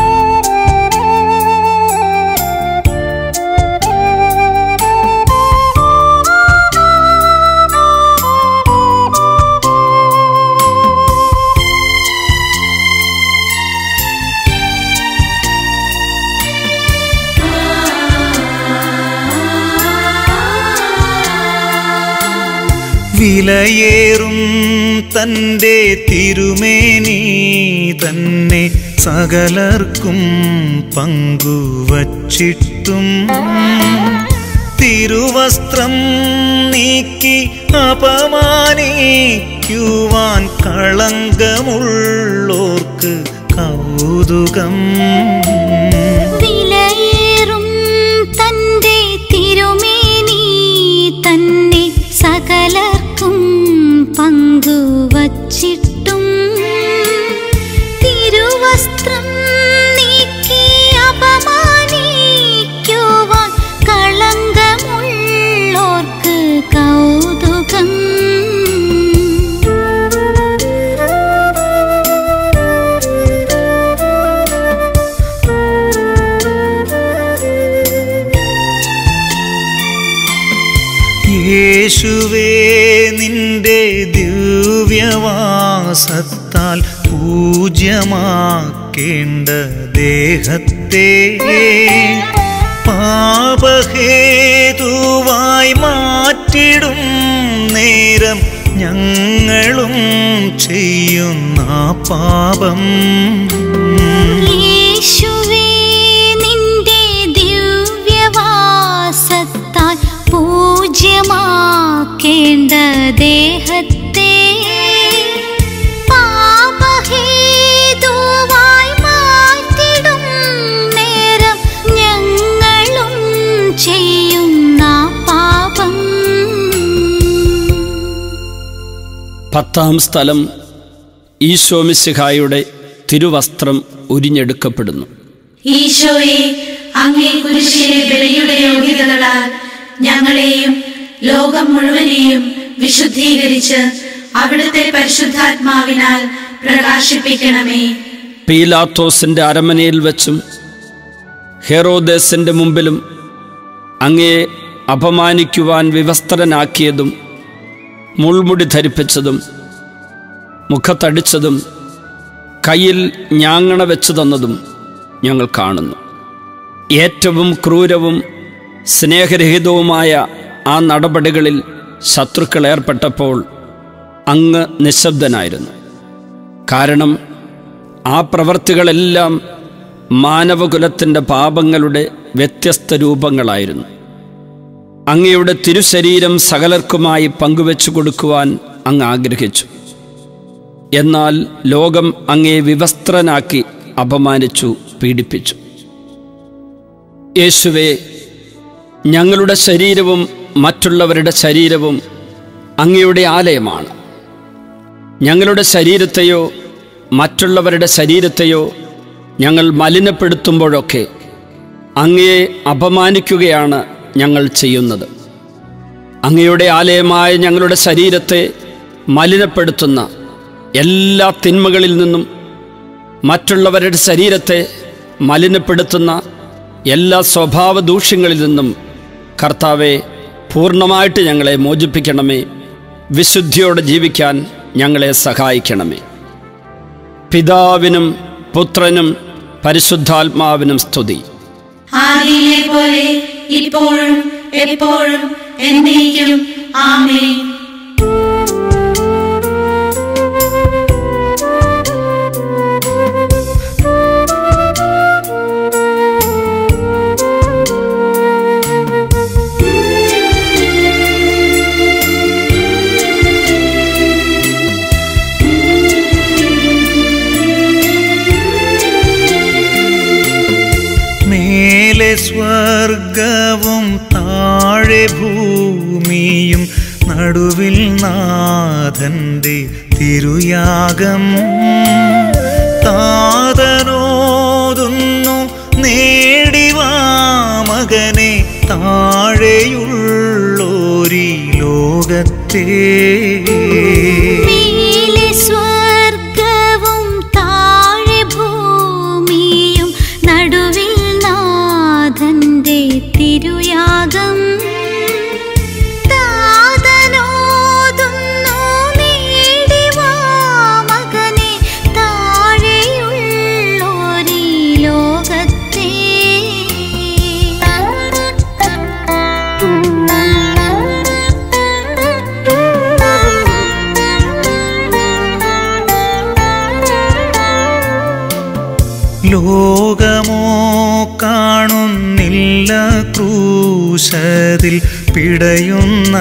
വിലയേറും തൻ്റെ തിരുമേനി തന്നെ സകലർക്കും പങ്കുവച്ചിട്ടും തിരുവസ്ത്രം നീക്കി അപമാനിക്കുവാൻ കളങ്കമുള്ളോർക്ക് കൗതുകം വിലയേറും തന്റെ തിരുമേനി തന്നെ സകലർക്കും പങ്കുവച്ചിട്ടും തിരുവസ്ത്രം നീക്കി അപമാനിക്കുവാൻ കളങ്കമുള്ളോർക്ക് കൗതുകം യേശുവേ നിന്റെ ദിവ്യവാസത്താൽ പൂജ്യമാക്കേണ്ട ദേഹത്തെ പാപഹേതുവായി മാറ്റിടും നേരം ഞങ്ങളും ചെയ്യുന്ന പാപം യേശുവേ നിന്റെ ദിവ്യവാസത്താൽ പൂജ്യമാക്കേണ്ട പത്താം സ്ഥലം ഈശോമിശിഹായുടെ തിരുവസ്ത്രം ഉരിഞ്ഞെടുക്കപ്പെടുന്നു ഈശോയെ അങ്ങേ കുരിശിലെ ബലിയുടെ യോഗ്യതകളാൽ ഞങ്ങളെയും ലോകം മുഴുവനെയും വിശുദ്ധീകരിച്ച് അവിടുത്തെ പരിശുദ്ധാത്മാവിനാൽ പ്രകാശിപ്പിക്കണമേ പീലാത്തോസിൻ്റെ അരമനയിൽ വെച്ചും ഹെറോദേസിൻ്റെ മുമ്പിലും അങ്ങയെ അപമാനിക്കുവാൻ വിവസ്ത്രനാക്കിയതും മുൾമുടി ധരിപ്പിച്ചതും മുഖത്തടിച്ചതും കയ്യിൽ ഞാങ്ങണ വെച്ചു തന്നതും ഞങ്ങൾ കാണുന്നു ഏറ്റവും ക്രൂരവും സ്നേഹരഹിതവുമായ ആ നടപടികളിൽ ശത്രുക്കൾ ഏർപ്പെട്ടപ്പോൾ അങ്ങ് നിശബ്ദനായിരുന്നു കാരണം ആ പ്രവർത്തികളെല്ലാം മാനവകുലത്തിൻ്റെ പാപങ്ങളുടെ വ്യത്യസ്ത രൂപങ്ങളായിരുന്നു അങ്ങയുടെ തിരുശരീരം സകലർക്കുമായി പങ്കുവെച്ചു കൊടുക്കുവാൻ അങ്ങ് ആഗ്രഹിച്ചു എന്നാൽ ലോകം അങ്ങയെ വിവസ്ത്രനാക്കി അപമാനിച്ചു പീഡിപ്പിച്ചു യേശുവെ ഞങ്ങളുടെ ശരീരവും മറ്റുള്ളവരുടെ ശരീരവും അങ്ങയുടെ ആലയമാണ് ഞങ്ങളുടെ ശരീരത്തെയോ മറ്റുള്ളവരുടെ ശരീരത്തെയോ ഞങ്ങൾ മലിനപ്പെടുത്തുമ്പോഴൊക്കെ അങ്ങയെ അപമാനിക്കുകയാണ് ഞങ്ങൾ ചെയ്യുന്നത് അങ്ങയുടെ ആലയമായ ഞങ്ങളുടെ ശരീരത്തെ മലിനപ്പെടുത്തുന്ന എല്ലാ തിന്മകളിൽ നിന്നും മറ്റുള്ളവരുടെ ശരീരത്തെ മലിനപ്പെടുത്തുന്ന എല്ലാ സ്വഭാവ ദൂഷ്യങ്ങളിൽ നിന്നും കർത്താവെ പൂർണ്ണമായിട്ട് ഞങ്ങളെ മോചിപ്പിക്കണമേ വിശുദ്ധിയോടെ ജീവിക്കാൻ ഞങ്ങളെ സഹായിക്കണമേ പിതാവിനും പുത്രനും പരിശുദ്ധാത്മാവിനും സ്തുതി ആദിയിലെ പോലെ ഇപ്പോഴും എപ്പോഴും എന്നേക്കും ആമേൻ മേലെ സ്വർഗവും താഴെ ഭൂമിയും നടുവിൽ നാഥന്റെ തിരുയാഗം താതനോതുന്നു നേടിവാ മകനെ താഴെയുള്ളോരി ലോകത്തെ മേലെ സ്വർഗവും താഴെ ഭൂമിയും നടുവിൽ നാഥന്റെ തിരുയാഗം താതനോതുന്നു നേടിവാ മകനെ താഴെയുള്ളോരീ ലോകത്തെ ലോകമോ കാണുന്നില്ല ക്രൂശതിൽ പിടയുന്ന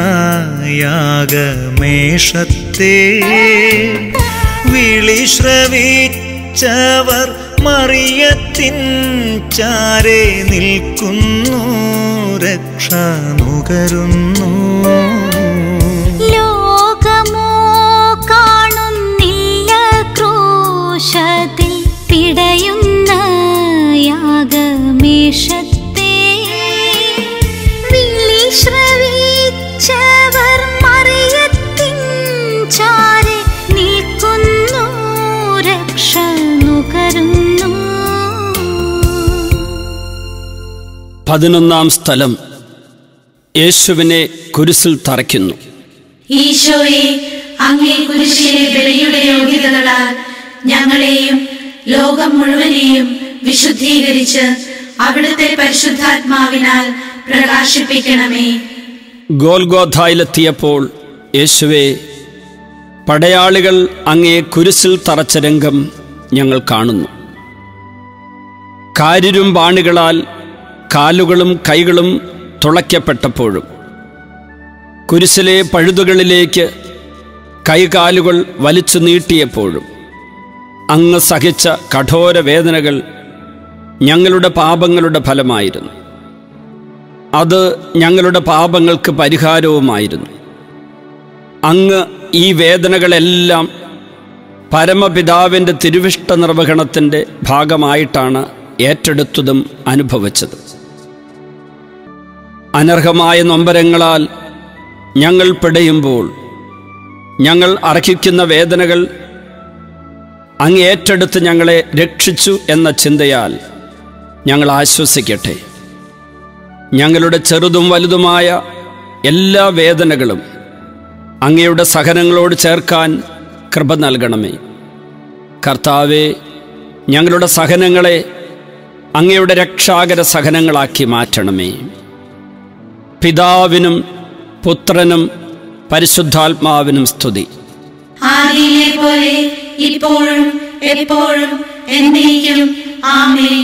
യാഗമേഷത്തെ വിളിശ്രവിച്ചവർ മറിയത്തിൻ ചാരെ നിൽക്കുന്നു രക്ഷ നുകരുന്നു ലോകമോ കാണുന്നില്ല ക്രൂശത്തിൽ പിടയുന്ന യാഗമേഷത്തെ വിളിശ്രവിച്ചവർ മറിയത്തിൻ ചാരെ നിൽക്കുന്നു രക്ഷ നുകരുന്നു പതിനൊന്നാം സ്ഥലം യേശുവിനെ കുരിശിൽ തറയ്ക്കുന്നു ഈശോയെ അങ്ങേ കുരിശിലെ ബലിയുടെ യോഗ്യതകളാൽ ഞങ്ങളെയും ലോകം മുഴുവനെയും വിശുദ്ധീകരിച്ച് അവിടുത്തെ പരിശുദ്ധാത്മാവിനാൽ പ്രകാശിപ്പിക്കണമേ ഗോൽഗോഥായിലെത്തിയപ്പോൾ യേശുവെ പടയാളികൾ അങ്ങേ കുരിശിൽ തറച്ച രംഗം ഞങ്ങൾ കാണുന്നു കാരിരും ബാണികളാൽ കാലുകളും കൈകളും തുളയ്ക്കപ്പെട്ടപ്പോഴും കുരിശിലെ പഴുതുകളിലേക്ക് കൈകാലുകൾ വലിച്ചു നീട്ടിയപ്പോഴും അങ്ങ് സഹിച്ച കഠോര വേദനകൾ ഞങ്ങളുടെ പാപങ്ങളുടെ ഫലമായിരുന്നു അത് ഞങ്ങളുടെ പാപങ്ങൾക്ക് പരിഹാരവുമായിരുന്നു അങ്ങ് ഈ വേദനകളെല്ലാം പരമപിതാവിൻ്റെ തിരുവിഷ്ട നിർവഹണത്തിൻ്റെ ഭാഗമായിട്ടാണ് ഏറ്റെടുത്തതും അനുഭവിച്ചത് അനർഹമായ നൊമ്പരങ്ങളാൽ ഞങ്ങൾ പിടയുമ്പോൾ ഞങ്ങൾ അർഹിക്കുന്ന വേദനകൾ അങ്ങ് ഏറ്റെടുത്ത് ഞങ്ങളെ രക്ഷിച്ചു എന്ന ചിന്തയാൽ ഞങ്ങൾ ആശ്വസിക്കട്ടെ ഞങ്ങളുടെ ചെറുതും വലുതുമായ എല്ലാ വേദനകളും അങ്ങയുടെ സഹനങ്ങളോട് ചേർക്കാൻ കൃപ നൽകണമേ കർത്താവെ ഞങ്ങളുടെ സഹനങ്ങളെ അങ്ങയുടെ രക്ഷാകര സഹനങ്ങളാക്കി മാറ്റണമേ പിതാവിനും പുത്രനും പരിശുദ്ധാത്മാവിനും സ്തുതി ആദിയിലെ പോലെ ഇപ്പോഴും എപ്പോഴും എന്നേക്കും ആമേൻ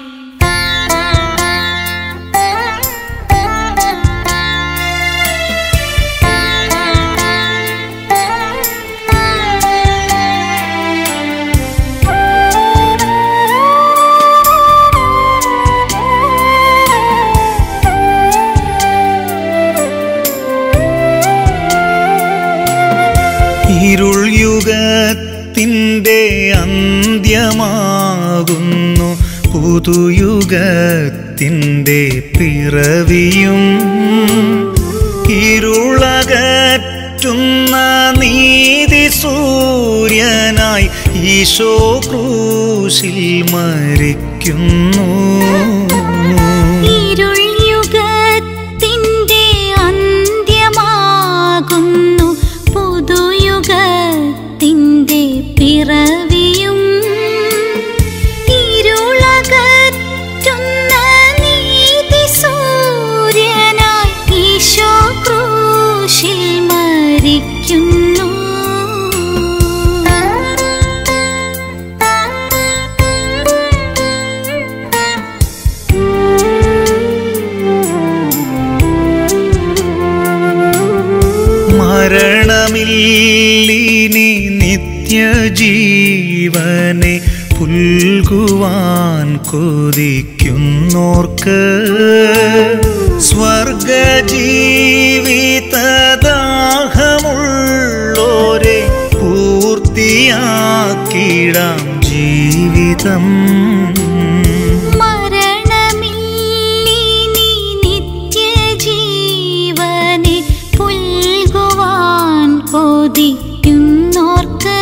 ഇരുൾ യുഗത്തിൻ്റെ അന്ത്യമാകുന്നു പുതുയുഗത്തിൻ്റെ പിറവിയും ഇരുളകറ്റുന്ന നീതി സൂര്യനായി ഈശോ ക്രൂശിൽ മരിക്കുന്നു ഇരുൾ യുഗത്തിൻ്റെ അന്ത്യമാകുന്നു പുതുയുഗത്തിൻ്റെ പിറവിയും ഇരുളകറ്റുന്ന നീതി സൂര്യനായി ഈശോ ക്രൂശിൽ മരിക്കുന്നു മരണമില്ലിനി നിത്യജീവനെ പുൽകുവാൻ കൊതിക്കുന്നോർക്ക് സ്വർഗജീവിതദാഹമുള്ളോരെ പൂർത്തിയാക്കിടാം ജീവിതം മരണമില്ലിനി നിത്യജീവനെ പുൽകുവാൻ കൊതിക്കുന്നോർക്ക്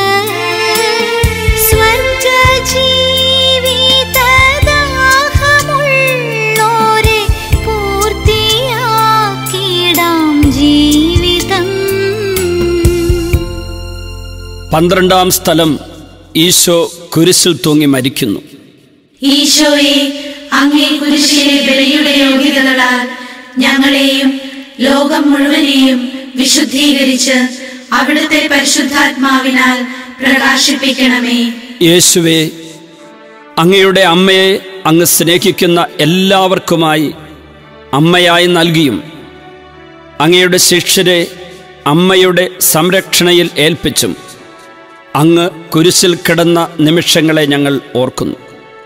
സ്വർഗജീവിതദാഹമുള്ളോരെ പൂർത്തിയാക്കിടാം ജീവിതം പന്ത്രണ്ടാം സ്ഥലം ഈശോ കുരിശിൽ തൂങ്ങി മരിക്കുന്നു ഈശോയെ അങ്ങേ കുരിശിലെ ബലിയുടെ യോഗ്യതകളാൽ ഞങ്ങളെയും ലോകം മുഴുവനെയും വിശുദ്ധീകരിച്ച് അവിടുത്തെ പരിശുദ്ധാത്മാവിനാൽ പ്രകാശിപ്പിക്കണമേ യേശുവെ അങ്ങയുടെ അമ്മയെ അങ്ങ് സ്നേഹിക്കുന്ന എല്ലാവർക്കുമായി അമ്മയായി നൽകിയും അങ്ങയുടെ ശിഷ്യരെ അമ്മയുടെ സംരക്ഷണയിൽ ഏൽപ്പിച്ചും അങ്ങ് കുരിശിൽ കിടന്ന നിമിഷങ്ങളെ ഞങ്ങൾ ഓർക്കുന്നു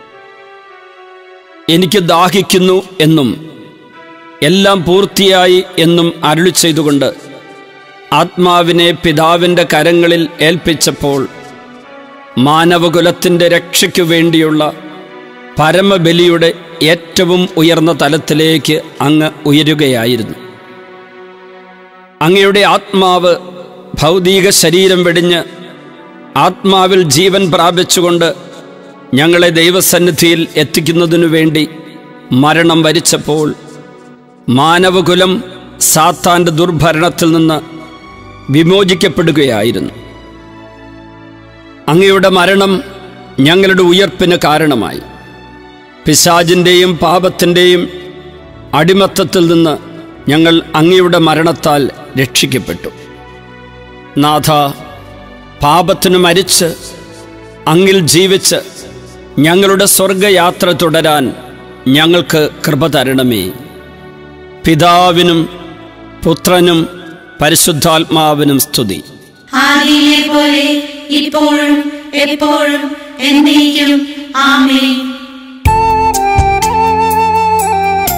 എനിക്ക് ദാഹിക്കുന്നു എന്നും എല്ലാം പൂർത്തിയായി എന്നും അരുളി ചെയ്തുകൊണ്ട് ആത്മാവിനെ പിതാവിൻ്റെ കരങ്ങളിൽ ഏൽപ്പിച്ചപ്പോൾ മാനവകുലത്തിൻ്റെ രക്ഷയ്ക്കു വേണ്ടിയുള്ള പരമബലിയുടെ ഏറ്റവും ഉയർന്ന തലത്തിലേക്ക് അങ്ങ് ഉയരുകയായിരുന്നു അങ്ങയുടെ ആത്മാവ് ഭൗതിക ശരീരം വെടിഞ്ഞ് ആത്മാവിൽ ജീവൻ പ്രാപിച്ചുകൊണ്ട് ഞങ്ങളെ ദൈവസന്നിധിയിൽ എത്തിക്കുന്നതിനു വേണ്ടി മരണം വരിച്ചപ്പോൾ മാനവകുലം സാത്താൻ്റെ ദുർഭരണത്തിൽ നിന്ന് വിമോചിക്കപ്പെടുകയായിരുന്നു അങ്ങയുടെ മരണം ഞങ്ങളുടെ ഉയർപ്പിന് കാരണമായി പിശാജിൻ്റെയും പാപത്തിൻ്റെയും അടിമത്തത്തിൽ നിന്ന് ഞങ്ങൾ അങ്ങയുടെ മരണത്താൽ രക്ഷിക്കപ്പെട്ടു നാഥ പാപത്തിനു മരിച്ച് അങ്ങിൽ ജീവിച്ച് ഞങ്ങളുടെ സ്വർഗയാത്ര തുടരാൻ ഞങ്ങൾക്ക് കൃപ തരണമേ പിതാവിനും പുത്രനും പരിശുദ്ധാത്മാവിനും സ്തുതി ആദിയിലെ പോലെ ഇപ്പോഴും എപ്പോഴും എന്നേക്കും ആമേൻ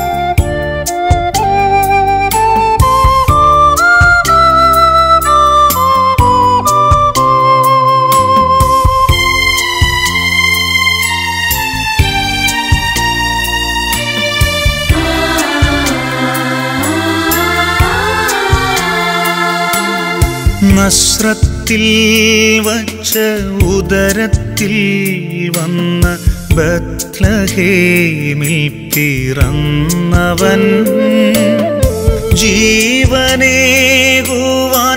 യേശുവേ നസ്രത്തിൽ വച്ച ഉദരത്തിൽ വന്ന ബത്ലഹേമിൽ പിറന്നവൻ ജീവനേകുവാൻ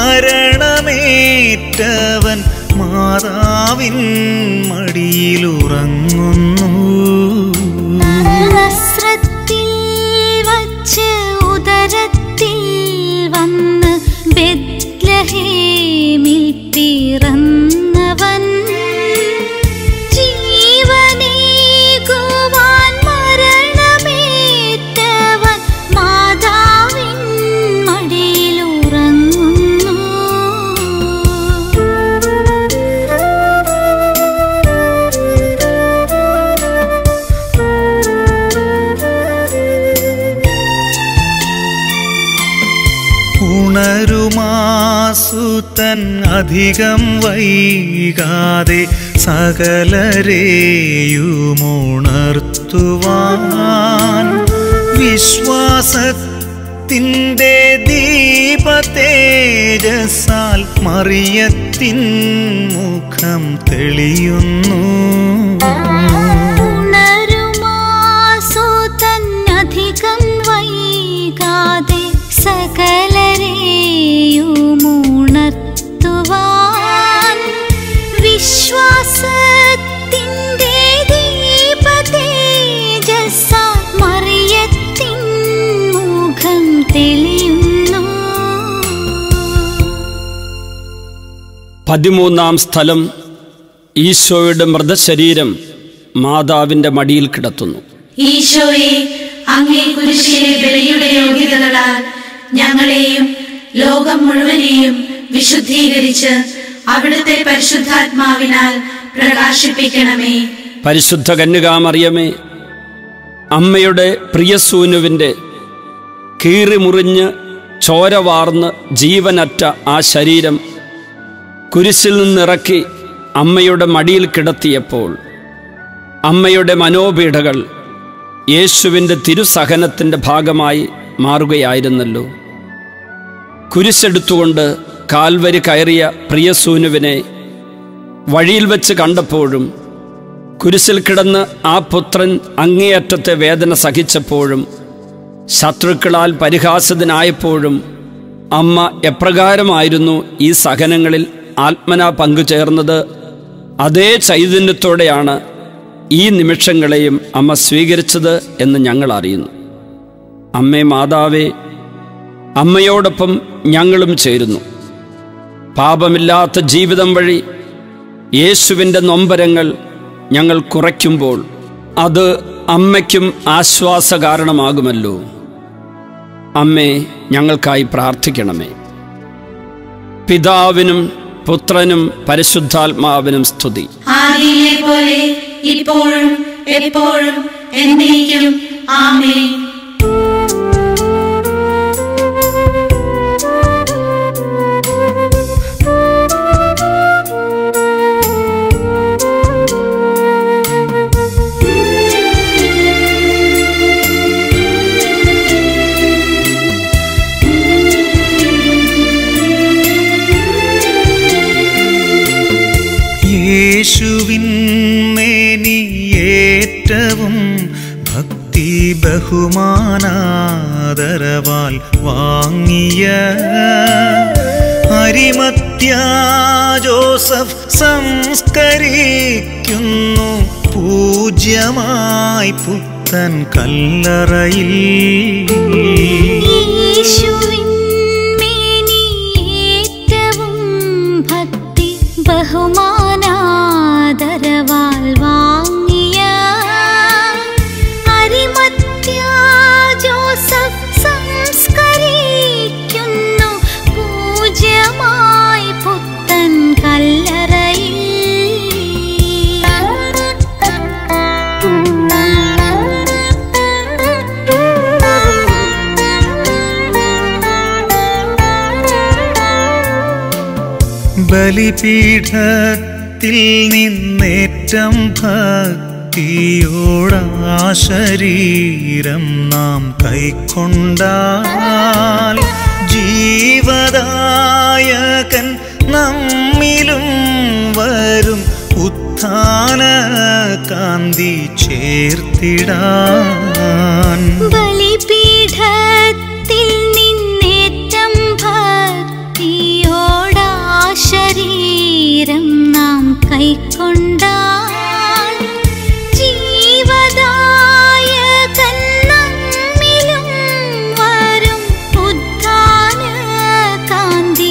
മരണമേറ്റവൻ മാതാവിൻ മടിയിലുറങ്ങുന്നു നസ്രത്തിൽ വച്ച് ഉദരത്തിൽ വന്ന് ബെത്ലഹേമിൽ പിറന്നവൻ ജീവനേകുവാൻ മരണമേറ്റവൻ മാതാവിൻ മടിയിലുറങ്ങുന്നു ഉണരുമാസുതൻ അധികം വൈകാതെ സകലരെയുമുണർത്തുവാൻ വിശ്വാസത്തിൻ്റെ ദീപതേജസാൽ മറിയത്തിൻ മുഖം തെളിയുന്നു ഉണരുമാസുതന്നധികം വൈകാതെ സകലരെയുമുണർത്തുവാൻ വിശ്വാസത്തിൻ്റെ ദീപതേജസ്സാ മറിയത്തിൻ മുഖം തെളിയുന്നു പതിമൂന്നാം സ്ഥലം ഈശോയുടെ മൃതശരീരം മാതാവിൻ്റെ മടിയിൽ കിടത്തുന്നു ഈശോയെ അങ്ങേ കുരിശിലെ ബലിയുടെ യോഗ്യതകളാൽ ഞങ്ങളെയും ലോകം മുഴുവനെയും വിശുദ്ധീകരിച്ച് അവിടുത്തെ പരിശുദ്ധാത്മാവിനാൽ പ്രകാശിപ്പിക്കണമേ പരിശുദ്ധ കന്യകാമറിയമേ അമ്മയുടെ പ്രിയസൂനുവിൻ്റെ കീറിമുറിഞ്ഞ് ചോര വാർന്ന് ജീവനറ്റ ആ ശരീരം കുരിശിൽ നിന്നിറക്കി അമ്മയുടെ മടിയിൽ കിടത്തിയപ്പോൾ അമ്മയുടെ മനോപീഠകൾ യേശുവിൻ്റെ തിരുസഹനത്തിൻ്റെ ഭാഗമായി മാറുകയായിരുന്നല്ലോ കുരിശെടുത്തുകൊണ്ട് കാൽവരി കയറിയ പ്രിയസൂനുവിനെ വഴിയിൽ വെച്ച് കണ്ടപ്പോഴും കുരിശിൽ കിടന്ന് ആ പുത്രൻ അങ്ങേയറ്റത്തെ വേദന സഹിച്ചപ്പോഴും ശത്രുക്കളാൽ പരിഹാസത്തിനായപ്പോഴും അമ്മ എപ്രകാരമായിരുന്നു ഈ സഹനങ്ങളിൽ ആത്മന പങ്കുചേർന്നത് അതേ ചൈതന്യത്തോടെയാണ് ഈ നിമിഷങ്ങളെയും അമ്മ സ്വീകരിച്ചത് എന്ന് ഞങ്ങൾ അറിയുന്നു അമ്മേ മാതാവേ അമ്മയോടൊപ്പം ഞങ്ങളും ചേരുന്നു പാപമില്ലാത്ത ജീവിതം വഴി യേശുവിൻ്റെ നൊമ്പരങ്ങൾ ഞങ്ങൾ കുറയ്ക്കുമ്പോൾ അത് അമ്മയ്ക്കും ആശ്വാസ കാരണമാകുമല്ലോ അമ്മേ ഞങ്ങൾക്കായി പ്രാർത്ഥിക്കണമേ പിതാവിനും പുത്രനും പരിശുദ്ധാത്മാവിനും സ്തുതി ആദിയിലെ പോലെ ഇപ്പോഴും എപ്പോഴും എന്നേക്കും ആമേൻ യേശുവിൻ മേനി ഏറ്റവും ഭക്തി ബഹുമാനാദരവാൽ വാങ്ങിയ അരിമത്യ ജോസഫ് സംസ്കരിക്കുന്നു പൂജ്യമായി പുത്തൻ കല്ലറയിൽ യേശുവിൻ മേനി ഏറ്റവും ഭക്തി ബഹുമാനാദരവാൽ വാങ്ങിയ അരിമത്യ ജോസഫ് സംസ്കരിക്കുന്നു പൂജ്യമായി പുത്തൻ കല്ലറയിൽ ബലിപീഠത്തിൽ നിന്നേറ്റം ഭക്തിയോടാ ശരീരം നാം കൈക്കൊണ്ടാൽ ജീവദായകൻ നമ്മിലും വരും ഉത്ഥാന കാന്തി ചേർത്തിടാൻ ബലിപീഠത്തിൽ നിന്നേറ്റം ഭക്തിയോടാ ശരീരം നാം കൈക്കൊണ്ടാൽ ജീവദായകൻ നമ്മിലും വരും ഉദ്ധാന കാന്തി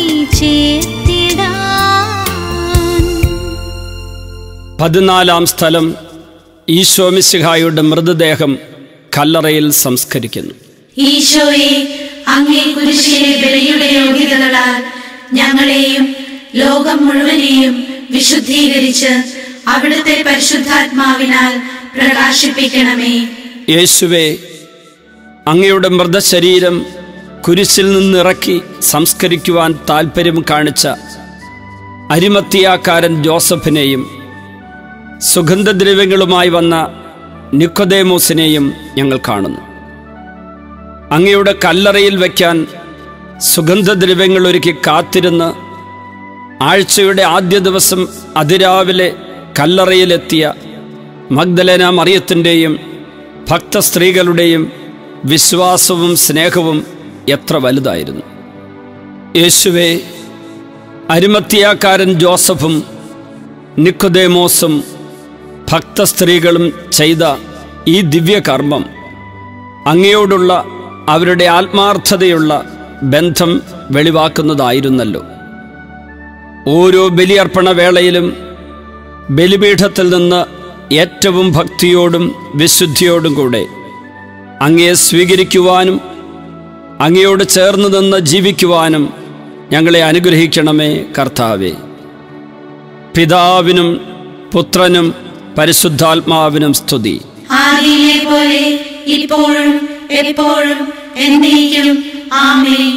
ചേർത്തിടാൻ പതിനാലാം സ്ഥലം ഈശോമിശിഹായുടെ മൃതദേഹം കല്ലറയിൽ സംസ്കരിക്കുന്നു ഈശോയെ അങ്ങേ കുരിശിലെ ബലിയുടെ യോഗ്യതകളാൽ ഞങ്ങളെയും ലോകം മുഴുവനെയും വിശുദ്ധീകരിച്ച് അവിടുത്തെ പരിശുദ്ധാത്മാവിനാൽ പ്രകാശിപ്പിക്കണമേ യേശുവെ അങ്ങയുടെ മൃതശരീരം കുരിശിൽ നിന്നിറക്കി സംസ്കരിക്കുവാൻ താൽപ്പര്യം കാണിച്ച അരിമത്തിയാക്കാരൻ ജോസഫിനെയും സുഗന്ധദ്രവ്യങ്ങളുമായി വന്ന നിക്കോദേമോസിനെയും ഞങ്ങൾ കാണുന്നു അങ്ങയുടെ കല്ലറയിൽ വയ്ക്കാൻ സുഗന്ധദ്രവ്യങ്ങൾ ഒരുക്കി കാത്തിരുന്ന് ആഴ്ചയുടെ ആദ്യ ദിവസം അതിരാവിലെ കല്ലറയിലെത്തിയ മഗ്ദലേന മറിയത്തിൻ്റെയും ഭക്തസ്ത്രീകളുടെയും വിശ്വാസവും സ്നേഹവും എത്ര വലുതായിരുന്നു യേശുവെ അരിമത്തിയാക്കാരൻ ജോസഫും നിക്കോദേമോസും ഭക്തസ്ത്രീകളും ചെയ്ത ഈ ദിവ്യകർമ്മം അങ്ങയോടുള്ള അവരുടെ ആത്മാർത്ഥതയുള്ള ബന്ധം വെളിവാക്കുന്നതായിരുന്നല്ലോ ഓരോ ബലിയർപ്പണ വേളയിലും ബലിപീഠത്തിൽ നിന്ന് ഏറ്റവും ഭക്തിയോടും വിശുദ്ധിയോടും കൂടെ അങ്ങയെ സ്വീകരിക്കുവാനും അങ്ങയോട് ചേർന്ന് നിന്ന് ജീവിക്കുവാനും ഞങ്ങളെ അനുഗ്രഹിക്കണമേ കർത്താവേ പിതാവിനും പുത്രനും പരിശുദ്ധാത്മാവിനും സ്തുതി ആദിയിലെ പോലെ ഇപ്പോഴും എപ്പോഴും എന്നേക്കും ആമേൻ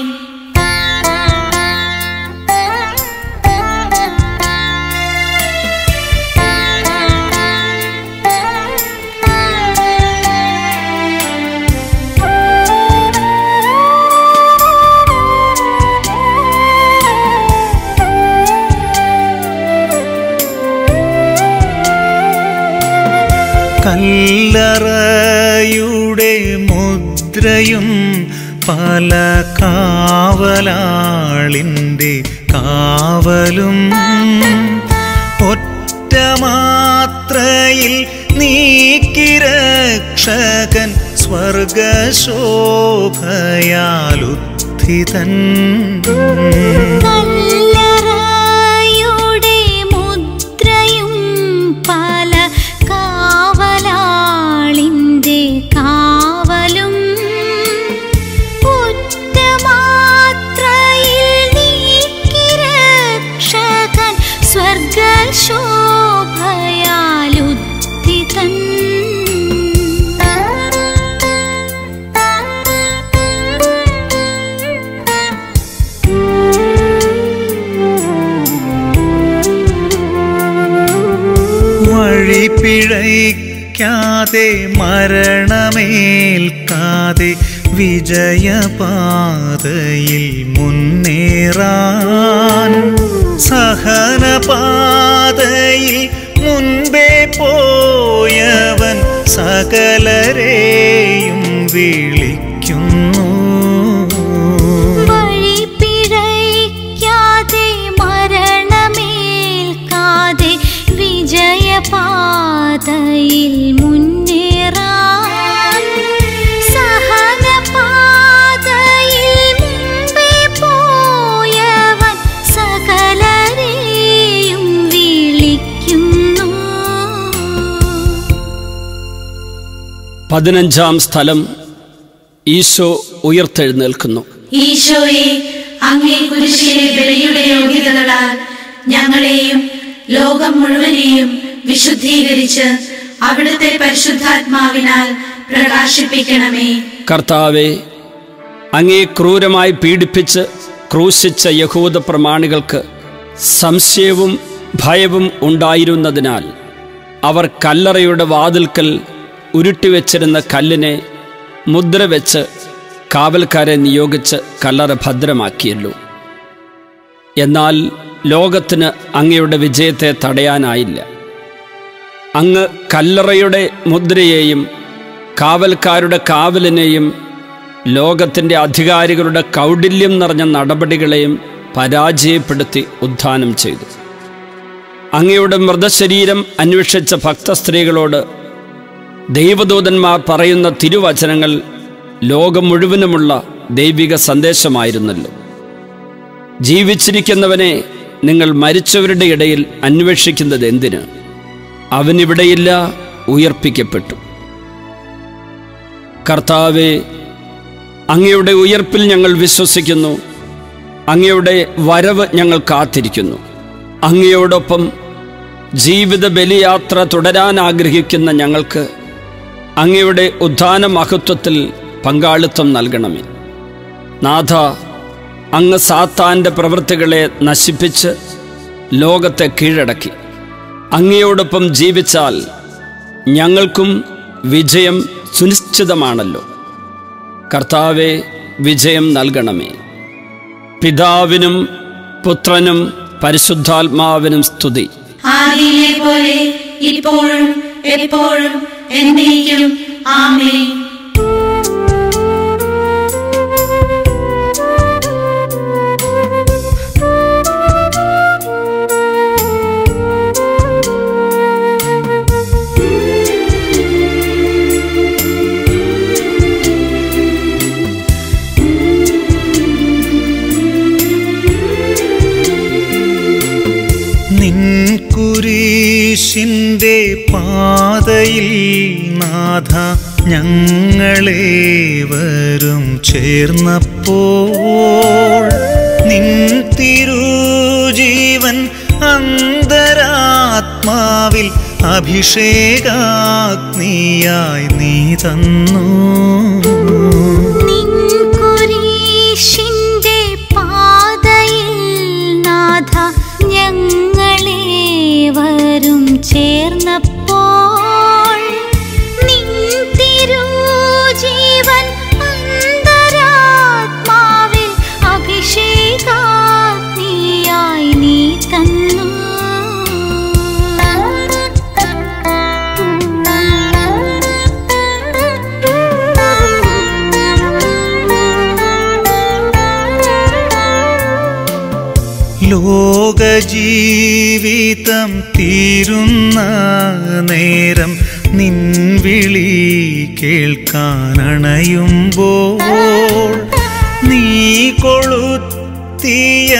കല്ലറയുടെ മുദ്രയും പല കാവലാളിൻ്റെ കാവലും ഒറ്റ മാത്രയിൽ നീക്കിരക്ഷകൻ സ്വർഗശോഭയാലുത്ഥിതൻ കല്ലറയുടെ മുദ്രയും പല കാവലാളിൻ്റെ കാവലും ഒറ്റമാത്രയിൽ നീക്കിരക്ഷകൻ സ്വർഗശോഭയാലുദ്ധിതൻ വഴി പിഴയ്ക്കാതെ മരണമേൽക്കാതെ വിജയപാതയിൽ മുന്നേറാൻ സഹനപാതയിൽ മുൻപേ പോയവൻ സകലരെയും വിളിക്കുന്നു വഴി പിഴയ്ക്കാതെ മരണമേൽക്കാതെ വിജയപാതയിൽ മുന്നേറാൻ സഹനപാതയിൽ മുമ്പേ പോയവൻ സകലരെയും വിളിക്കുന്നു പതിനഞ്ചാം സ്ഥലം ഈശോ ഉയർത്തെഴുന്നേൽക്കുന്നു ഈശോയെ അങ്ങേ കുരിശിലെ ബലിയുടെ യോഗ്യതകളാൽ ഞങ്ങളെയും ലോകം മുഴുവനെയും വിശുദ്ധീകരിച്ച് അവിടുത്തെ പരിശുദ്ധാത്മാവിനാൽ പ്രകാശിപ്പിക്കണമേ കർത്താവെ അങ്ങേ ക്രൂരമായി പീഡിപ്പിച്ച് ക്രൂശിച്ച യഹൂദ പ്രമാണികൾക്ക് സംശയവും ഭയവും ഉണ്ടായിരുന്നതിനാൽ അവർ കല്ലറയുടെ വാതിൽക്കൽ ഉരുട്ടിവെച്ചിരുന്ന കല്ലിനെ മുദ്ര വെച്ച് കാവൽക്കാരെ നിയോഗിച്ച് കല്ലറ ഭദ്രമാക്കിയല്ലോ എന്നാൽ ലോകത്തിന് അങ്ങയുടെ വിജയത്തെ തടയാനായില്ല അങ്ങ് കല്ലറയുടെ മുദ്രയെയും കാവൽക്കാരുടെ കാവലിനെയും ലോകത്തിൻ്റെ അധികാരികളുടെ കൗടില്യം നിറഞ്ഞ നടപടികളെയും പരാജയപ്പെടുത്തി ഉദ്ധാനം ചെയ്തു അങ്ങയുടെ മൃതശരീരം അന്വേഷിച്ച ഭക്തസ്ത്രീകളോട് ദൈവദൂതന്മാർ പറയുന്ന തിരുവചനങ്ങൾ ലോകം മുഴുവനുമുള്ള ദൈവിക സന്ദേശമായിരുന്നല്ലോ ജീവിച്ചിരിക്കുന്നവനെ നിങ്ങൾ മരിച്ചവരുടെ ഇടയിൽ അന്വേഷിക്കുന്നത് എന്തിന് അവനിവിടെയില്ല ഉയർപ്പിക്കപ്പെട്ടു കർത്താവെ അങ്ങയുടെ ഉയർപ്പിൽ ഞങ്ങൾ വിശ്വസിക്കുന്നു അങ്ങയുടെ വരവ് ഞങ്ങൾ കാത്തിരിക്കുന്നു അങ്ങയോടൊപ്പം ജീവിത ബലിയാത്ര തുടരാൻ ആഗ്രഹിക്കുന്ന ഞങ്ങൾക്ക് അങ്ങയുടെ ഉദ്ധാന മഹത്വത്തിൽ പങ്കാളിത്തം നൽകണമേ നാഥ അങ്ങ് സാത്താൻ്റെ പ്രവൃത്തികളെ നശിപ്പിച്ച് ലോകത്തെ കീഴടക്കി അങ്ങയോടൊപ്പം ജീവിച്ചാൽ ഞങ്ങൾക്കും വിജയം സുനിശ്ചിതമാണല്ലോ കർത്താവെ വിജയം നൽകണമേ പിതാവിനും പുത്രനും പരിശുദ്ധാത്മാവിനും സ്തുതി ആദിയിലെ പോലെ ഇപ്പോഴും എപ്പോഴും എന്നേക്കും ആമേൻ നിൻകുരീശിൻ്റെ പാതയിൽ നാഥ ഞങ്ങളേവരും ചേർന്നപ്പോൾ നിൻ തിരുജീവൻ അന്തരാത്മാവിൽ അഭിഷേകാഗ്നിയായി നീ തന്നു നിൻ കുരിശിന്റെ പാതയിൽ നാഥ ഞങ്ങളേവരും ചേർന്നപ്പോൾ നിൻ തിരുജീവൻ അന്തരാത്മാവിൽ അഭിഷേകാഗ്നിയായി നീ തന്നു ലോകജീവിതം തീരുന്ന നേരം നിൻ വിളി കേൾക്കാനണയുമ്പോൾ നീ കൊളുത്തിയ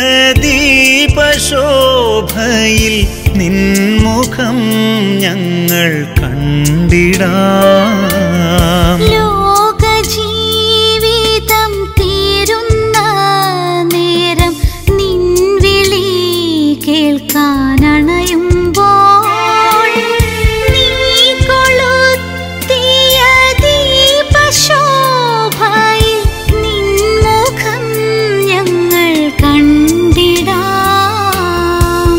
ദീപശോഭയിൽ നിൻമുഖം ഞങ്ങൾ കണ്ടിടാം ലോകജീവിതം തീരുന്ന നേരം നിൻ വിളി കേൾക്കാനണയുമ്പോൾ നീ കൊളുത്തിയ ദീപശോഭയിൽ നിൻ മുഖം ഞങ്ങൾ കണ്ടിടാം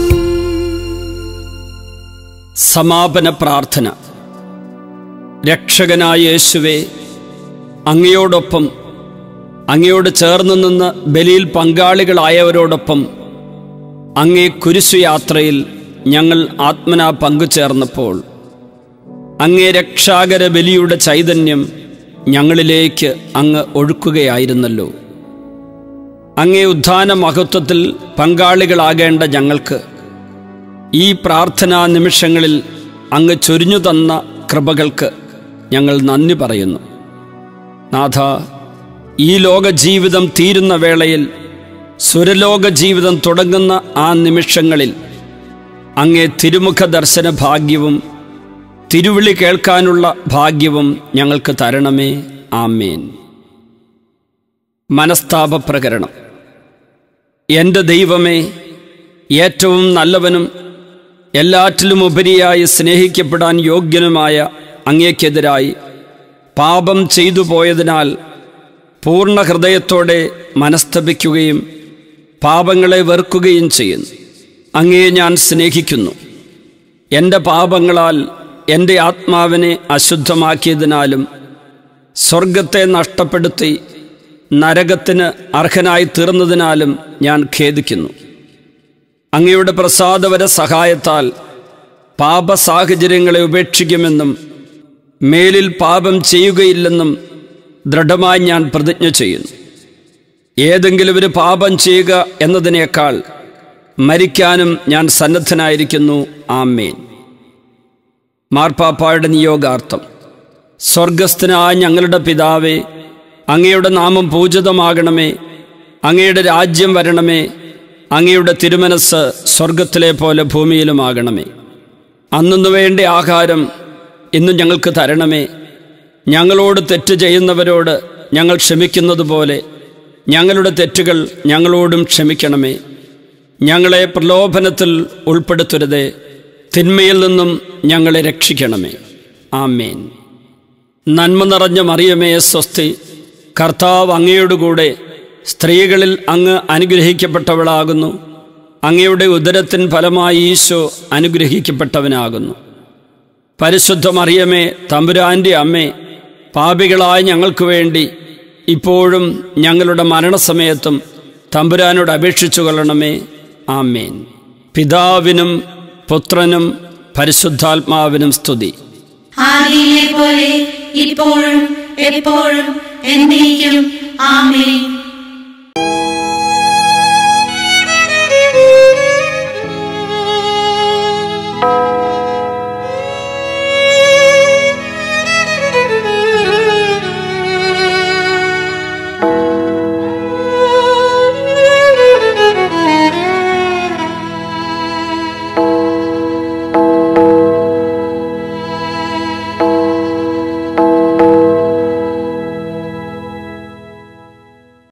സമാപന പ്രാർത്ഥന രക്ഷകനായ യേശുവേ അങ്ങയോടൊപ്പം അങ്ങയോട് ചേർന്ന് നിന്ന് ബലിയിൽ പങ്കാളികളായവരോടൊപ്പം അങ്ങേ കുരിശുയാത്രയിൽ ഞങ്ങൾ ആത്മനാ പങ്കുചേർന്നപ്പോൾ അങ്ങേ രക്ഷാകര ബലിയുടെ ചൈതന്യം ഞങ്ങളിലേക്ക് അങ്ങ് ഒഴുക്കുകയായിരുന്നല്ലോ അങ്ങേ ഉദ്ധാന മഹത്വത്തിൽ പങ്കാളികളാകേണ്ട ഞങ്ങൾക്ക് ഈ പ്രാർത്ഥനാ നിമിഷങ്ങളിൽ അങ്ങ് ചൊരിഞ്ഞു തന്ന കൃപകൾക്ക് ഞങ്ങൾ നന്ദി പറയുന്നു നാഥ ഈ ലോക ജീവിതം തീരുന്ന വേളയിൽ സുരലോക ജീവിതം തുടങ്ങുന്ന ആ നിമിഷങ്ങളിൽ അങ്ങേ തിരുമുഖ ദർശന ഭാഗ്യവും തിരുവിളി കേൾക്കാനുള്ള ഭാഗ്യവും ഞങ്ങൾക്ക് തരണമേ ആമേൻ മനസ്താപ പ്രകരണം എൻ്റെ ദൈവമേ ഏറ്റവും നല്ലവനും എല്ലാറ്റിലും ഉപരിയായി സ്നേഹിക്കപ്പെടാൻ യോഗ്യനുമായ അങ്ങേക്കെതിരായി പാപം ചെയ്തു പോയതിനാൽ പൂർണ്ണ ഹൃദയത്തോടെ മനസ്തപിക്കുകയും പാപങ്ങളെ വെറുക്കുകയും ചെയ്യുന്നു അങ്ങയെ ഞാൻ സ്നേഹിക്കുന്നു എൻ്റെ പാപങ്ങളാൽ എൻ്റെ ആത്മാവിനെ അശുദ്ധമാക്കിയതിനാലും സ്വർഗത്തെ നഷ്ടപ്പെടുത്തി നരകത്തിന് അർഹനായി തീർന്നതിനാലും ഞാൻ ഖേദിക്കുന്നു അങ്ങയുടെ പ്രസാദവര സഹായത്താൽ പാപ സാഹചര്യങ്ങളെ ഉപേക്ഷിക്കുമെന്നും മേലിൽ പാപം ചെയ്യുകയില്ലെന്നും ദൃഢമായി ഞാൻ പ്രതിജ്ഞ ചെയ്യുന്നു ഏതെങ്കിലും ഒരു പാപം ചെയ്യുക എന്നതിനേക്കാൾ മരിക്കാനും ഞാൻ സന്നദ്ധനായിരിക്കുന്നു ആമേൻ മാർപ്പാപ്പായുടെ നിയോഗാർത്ഥം സ്വർഗസ്ഥനായ ഞങ്ങളുടെ പിതാവേ അങ്ങയുടെ നാമം പൂജിതമാകണമേ അങ്ങയുടെ രാജ്യം വരണമേ അങ്ങയുടെ തിരുമനസ് സ്വർഗത്തിലെ പോലെ ഭൂമിയിലുമാകണമേ അന്നു വേണ്ട ആഹാരം ഇന്ന് ഞങ്ങൾക്ക് തരണമേ ഞങ്ങളോട് തെറ്റ് ചെയ്യുന്നവരോട് ഞങ്ങൾ ക്ഷമിക്കുന്നത് പോലെ ഞങ്ങളുടെ തെറ്റുകൾ ഞങ്ങളോടും ക്ഷമിക്കണമേ ഞങ്ങളെ പ്രലോഭനത്തിൽ ഉൾപ്പെടുത്തരുതേ തിന്മയിൽ നിന്നും ഞങ്ങളെ രക്ഷിക്കണമേ ആമേൻ നന്മ നിറഞ്ഞ മറിയമേ സ്വസ്തി കർത്താവ് അങ്ങയോടുകൂടെ സ്ത്രീകളിൽ അങ്ങ് അനുഗ്രഹിക്കപ്പെട്ടവളാകുന്നു അങ്ങയുടെ ഉദരത്തിൻ ഫലമായി ഈശോ അനുഗ്രഹിക്കപ്പെട്ടവനാകുന്നു പരിശുദ്ധ മറിയമേ തമ്പുരാൻ്റെ അമ്മേ പാപികളായ ഞങ്ങൾക്ക് വേണ്ടി ഇപ്പോഴും ഞങ്ങളുടെ മരണസമയത്തും തമ്പുരാനോട് അപേക്ഷിച്ചു കൊള്ളണമേ ആമേൻ പിതാവിനും പുത്രനും പരിശുദ്ധാത്മാവിനും സ്തുതി ആദിയിലെ പോലെ ഇപ്പോഴും എപ്പോഴും എന്നേക്കും ആമേൻ